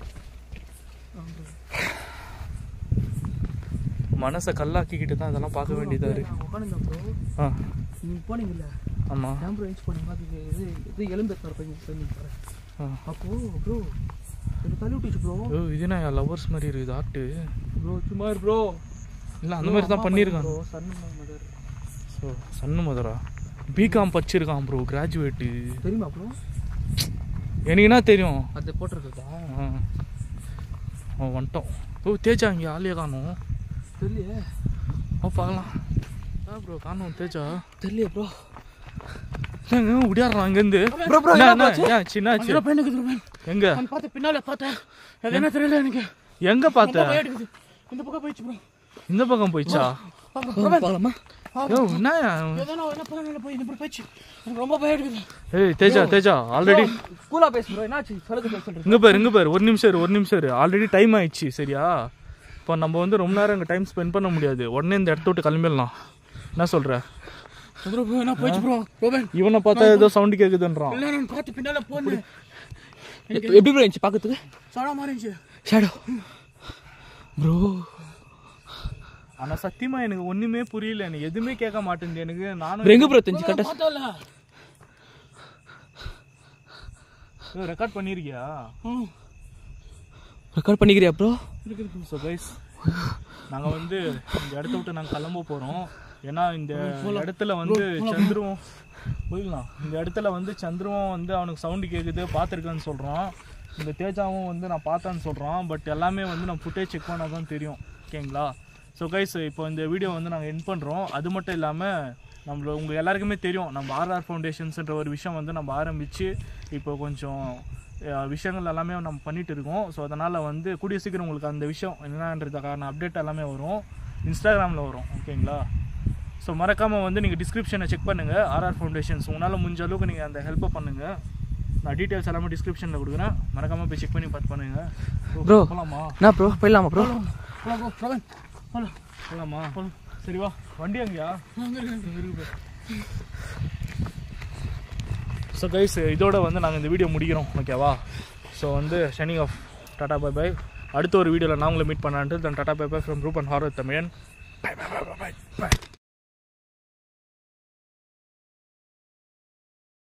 மனசை கல்லாக்கிக்கிட்டு தான் இதெல்லாம் பார்க்க வேண்டியதாக இருக்கு உட்காந்துங்க ப்ரோ ஆ நீங்கள் போனீங்கல்ல ஆமாம் டேம் ப்ரோ எழுச்சி போனீங்க அது இது இது எலும்பு எத்தனை பையன் போய் பாரு ஆ அப்போ ப்ரோ இது தள்ளி விட்டுச்சு ப்ரோ ஓ இது நான் லவர்ஸ் மாதிரி இருக்குது ஆக்ட்டு ப்ரோ சும்மா ப்ரோ இல்லை அந்த மாதிரி தான் பண்ணியிருக்காங்க bro son mother so son மதுரா பிகாம் படிச்சிருக்கான் ப்ரோ கிராஜுவேட்டு தெரியுமா ப்ரோ எனக்கு என்ன தெரியும் அது போட்டிருக்குதா ஆ அவன் வந்துட்டோம் ஓ தேஜா இங்கே ஆளே காணும் தெரியலையே ஓ பார்க்கலாம் ஆ ப்ரோ காணும் தேஜா தெரியலையே ப்ரோ என்னங்க விடியாடுறான் அங்கேருந்து Bro, bro, என்ன, என்ன என்ன? ஏன் சின்னாச்சு அங்கே பையன் இருக்குது பையன் எங்க நான் பார்த்து பின்னால பார்த்தேன் அது என்ன தெரியல எனக்கு எங்க ரொம்ப பார்த்த பயம் எடுக்குது இந்த பக்கம் போயிடுச்சு ப்ரோ இந்த பக்கம் போயிடுச்சா பார்க்கலாமா யோ என்ன ஏதோ நான் என்ன பண்ணல போய் இப்படி போயிடுச்சு எனக்கு ரொம்ப பயம் எடுக்குது ஏய் தேஜா தேஜா ஆல்ரெடி கூலா பேசு ப்ரோ என்னாச்சு சொல்லுங்க சொல்றேன் இங்க பாரு இங்க பாரு ஒரு நிமிஷம் இரு, ஒரு நிமிஷம் இரு ஆல்ரெடி டைம் ஆயிடுச்சு சரியா இப்போ நம்ம வந்து ரொம்ப நேரம் இங்கே டைம் ஸ்பெண்ட் பண்ண முடியாது உடனே இந்த இடத்த விட்டு கிளம்பிடலாம் என்ன சொல்ற ப்ரோ ப்ரோ என்ன போயிடுச்சு ப்ரோ ரோபன் இவனை பார்த்தா ஏதோ சவுண்ட் கேக்குதுன்றான் இல்லை நான் பார்த்து பின்னால போனேன் எப்படி ப்ரோ இருந்துச்சு பார்க்கறதுக்கு சாடா மாறிச்சு ஷேடோ ப்ரோ ஆனா சத்தியமா எனக்கு ஒண்ணுமே புரியல எனக்கு எதுவுமே கேட்க மாட்டேங்குது எனக்கு நானும் எங்க ப்ரோ தெரிஞ்சு கரெக்டாக பார்த்தல ரெக்கார்ட் பண்ணிருக்கியா ம் ரெக்கார்ட் பண்ணிக்கிறியா ப்ரோ ஸோ கைஸ் நாங்கள் வந்து இந்த இடத்த விட்டு நாங்கள் கிளம்ப போகிறோம் ஏன்னா இந்த இடத்துல வந்து சந்துருவும் போயிடலாம் இந்த இடத்துல வந்து சந்துருவும் வந்து அவனுக்கு சவுண்டு கேட்குது பார்த்துருக்கேன்னு சொல்கிறான் இந்த தேஜாவும் வந்து நான் பார்த்தேன்னு சொல்கிறான் பட் எல்லாமே வந்து நான் ஃபுட்டேஜ் செக் பண்ணால் தான் தெரியும் ஓகேங்களா ஸோ கைஸ் இப்போ இந்த வீடியோ வந்து நாங்கள் என் பண்ணுறோம் அது மட்டும் இல்லாமல் நம்மள உங்கள் எல்லாருக்குமே தெரியும் நம்ம ஆர்ஆர் ஃபவுண்டேஷன்ஸ்ன்ற ஒரு விஷயம் வந்து நம்ம ஆரம்பித்து இப்போ கொஞ்சம் அஹ், விஷயங்கள் எல்லாமே நம்ம பண்ணிட்டு இருக்கோம் ஸோ அதனால் வந்து கூடிய சீக்கிரம் உங்களுக்கு அந்த விஷயம் என்னன்றதுக்கான அப்டேட் எல்லாமே வரும் இன்ஸ்டாகிராமில் வரும் ஓகேங்களா ஸோ மறக்காமல் வந்து நீங்கள் டிஸ்கிரிப்ஷனை செக் பண்ணுங்கள் ஆர்ஆர் ஃபவுண்டேஷன்ஸ் உங்களால் முடிஞ்ச அளவுக்கு நீங்கள் அந்த ஹெல்ப்பை பண்ணுங்கள் நான் டீட்டெயில்ஸ் எல்லாமே டிஸ்கிரிப்ஷனில் கொடுக்குறேன் மறக்காமல் போய் செக் பண்ணி பார்த்து பண்ணுங்கள் Bro. போகலாமா என்ன ப்ரோ போயிடலாமா ப்ரோ போலாம் ப்ரோ ரோபன் போலாம் போகலாமா சரி வா வண்டி அங்கேயா ஸோ கைஸ் இதோட வந்து நாங்கள் இந்த வீடியோ முடிக்கிறோம் ஓகேவா ஸோ வந்து signing off tata bye bye அடுத்த ஒரு வீடியோவில் நான் உங்களை மீட் பண்ணான்ட்டு தன் tata bye bye from Ruban horror Tamilan bye bye bye bye by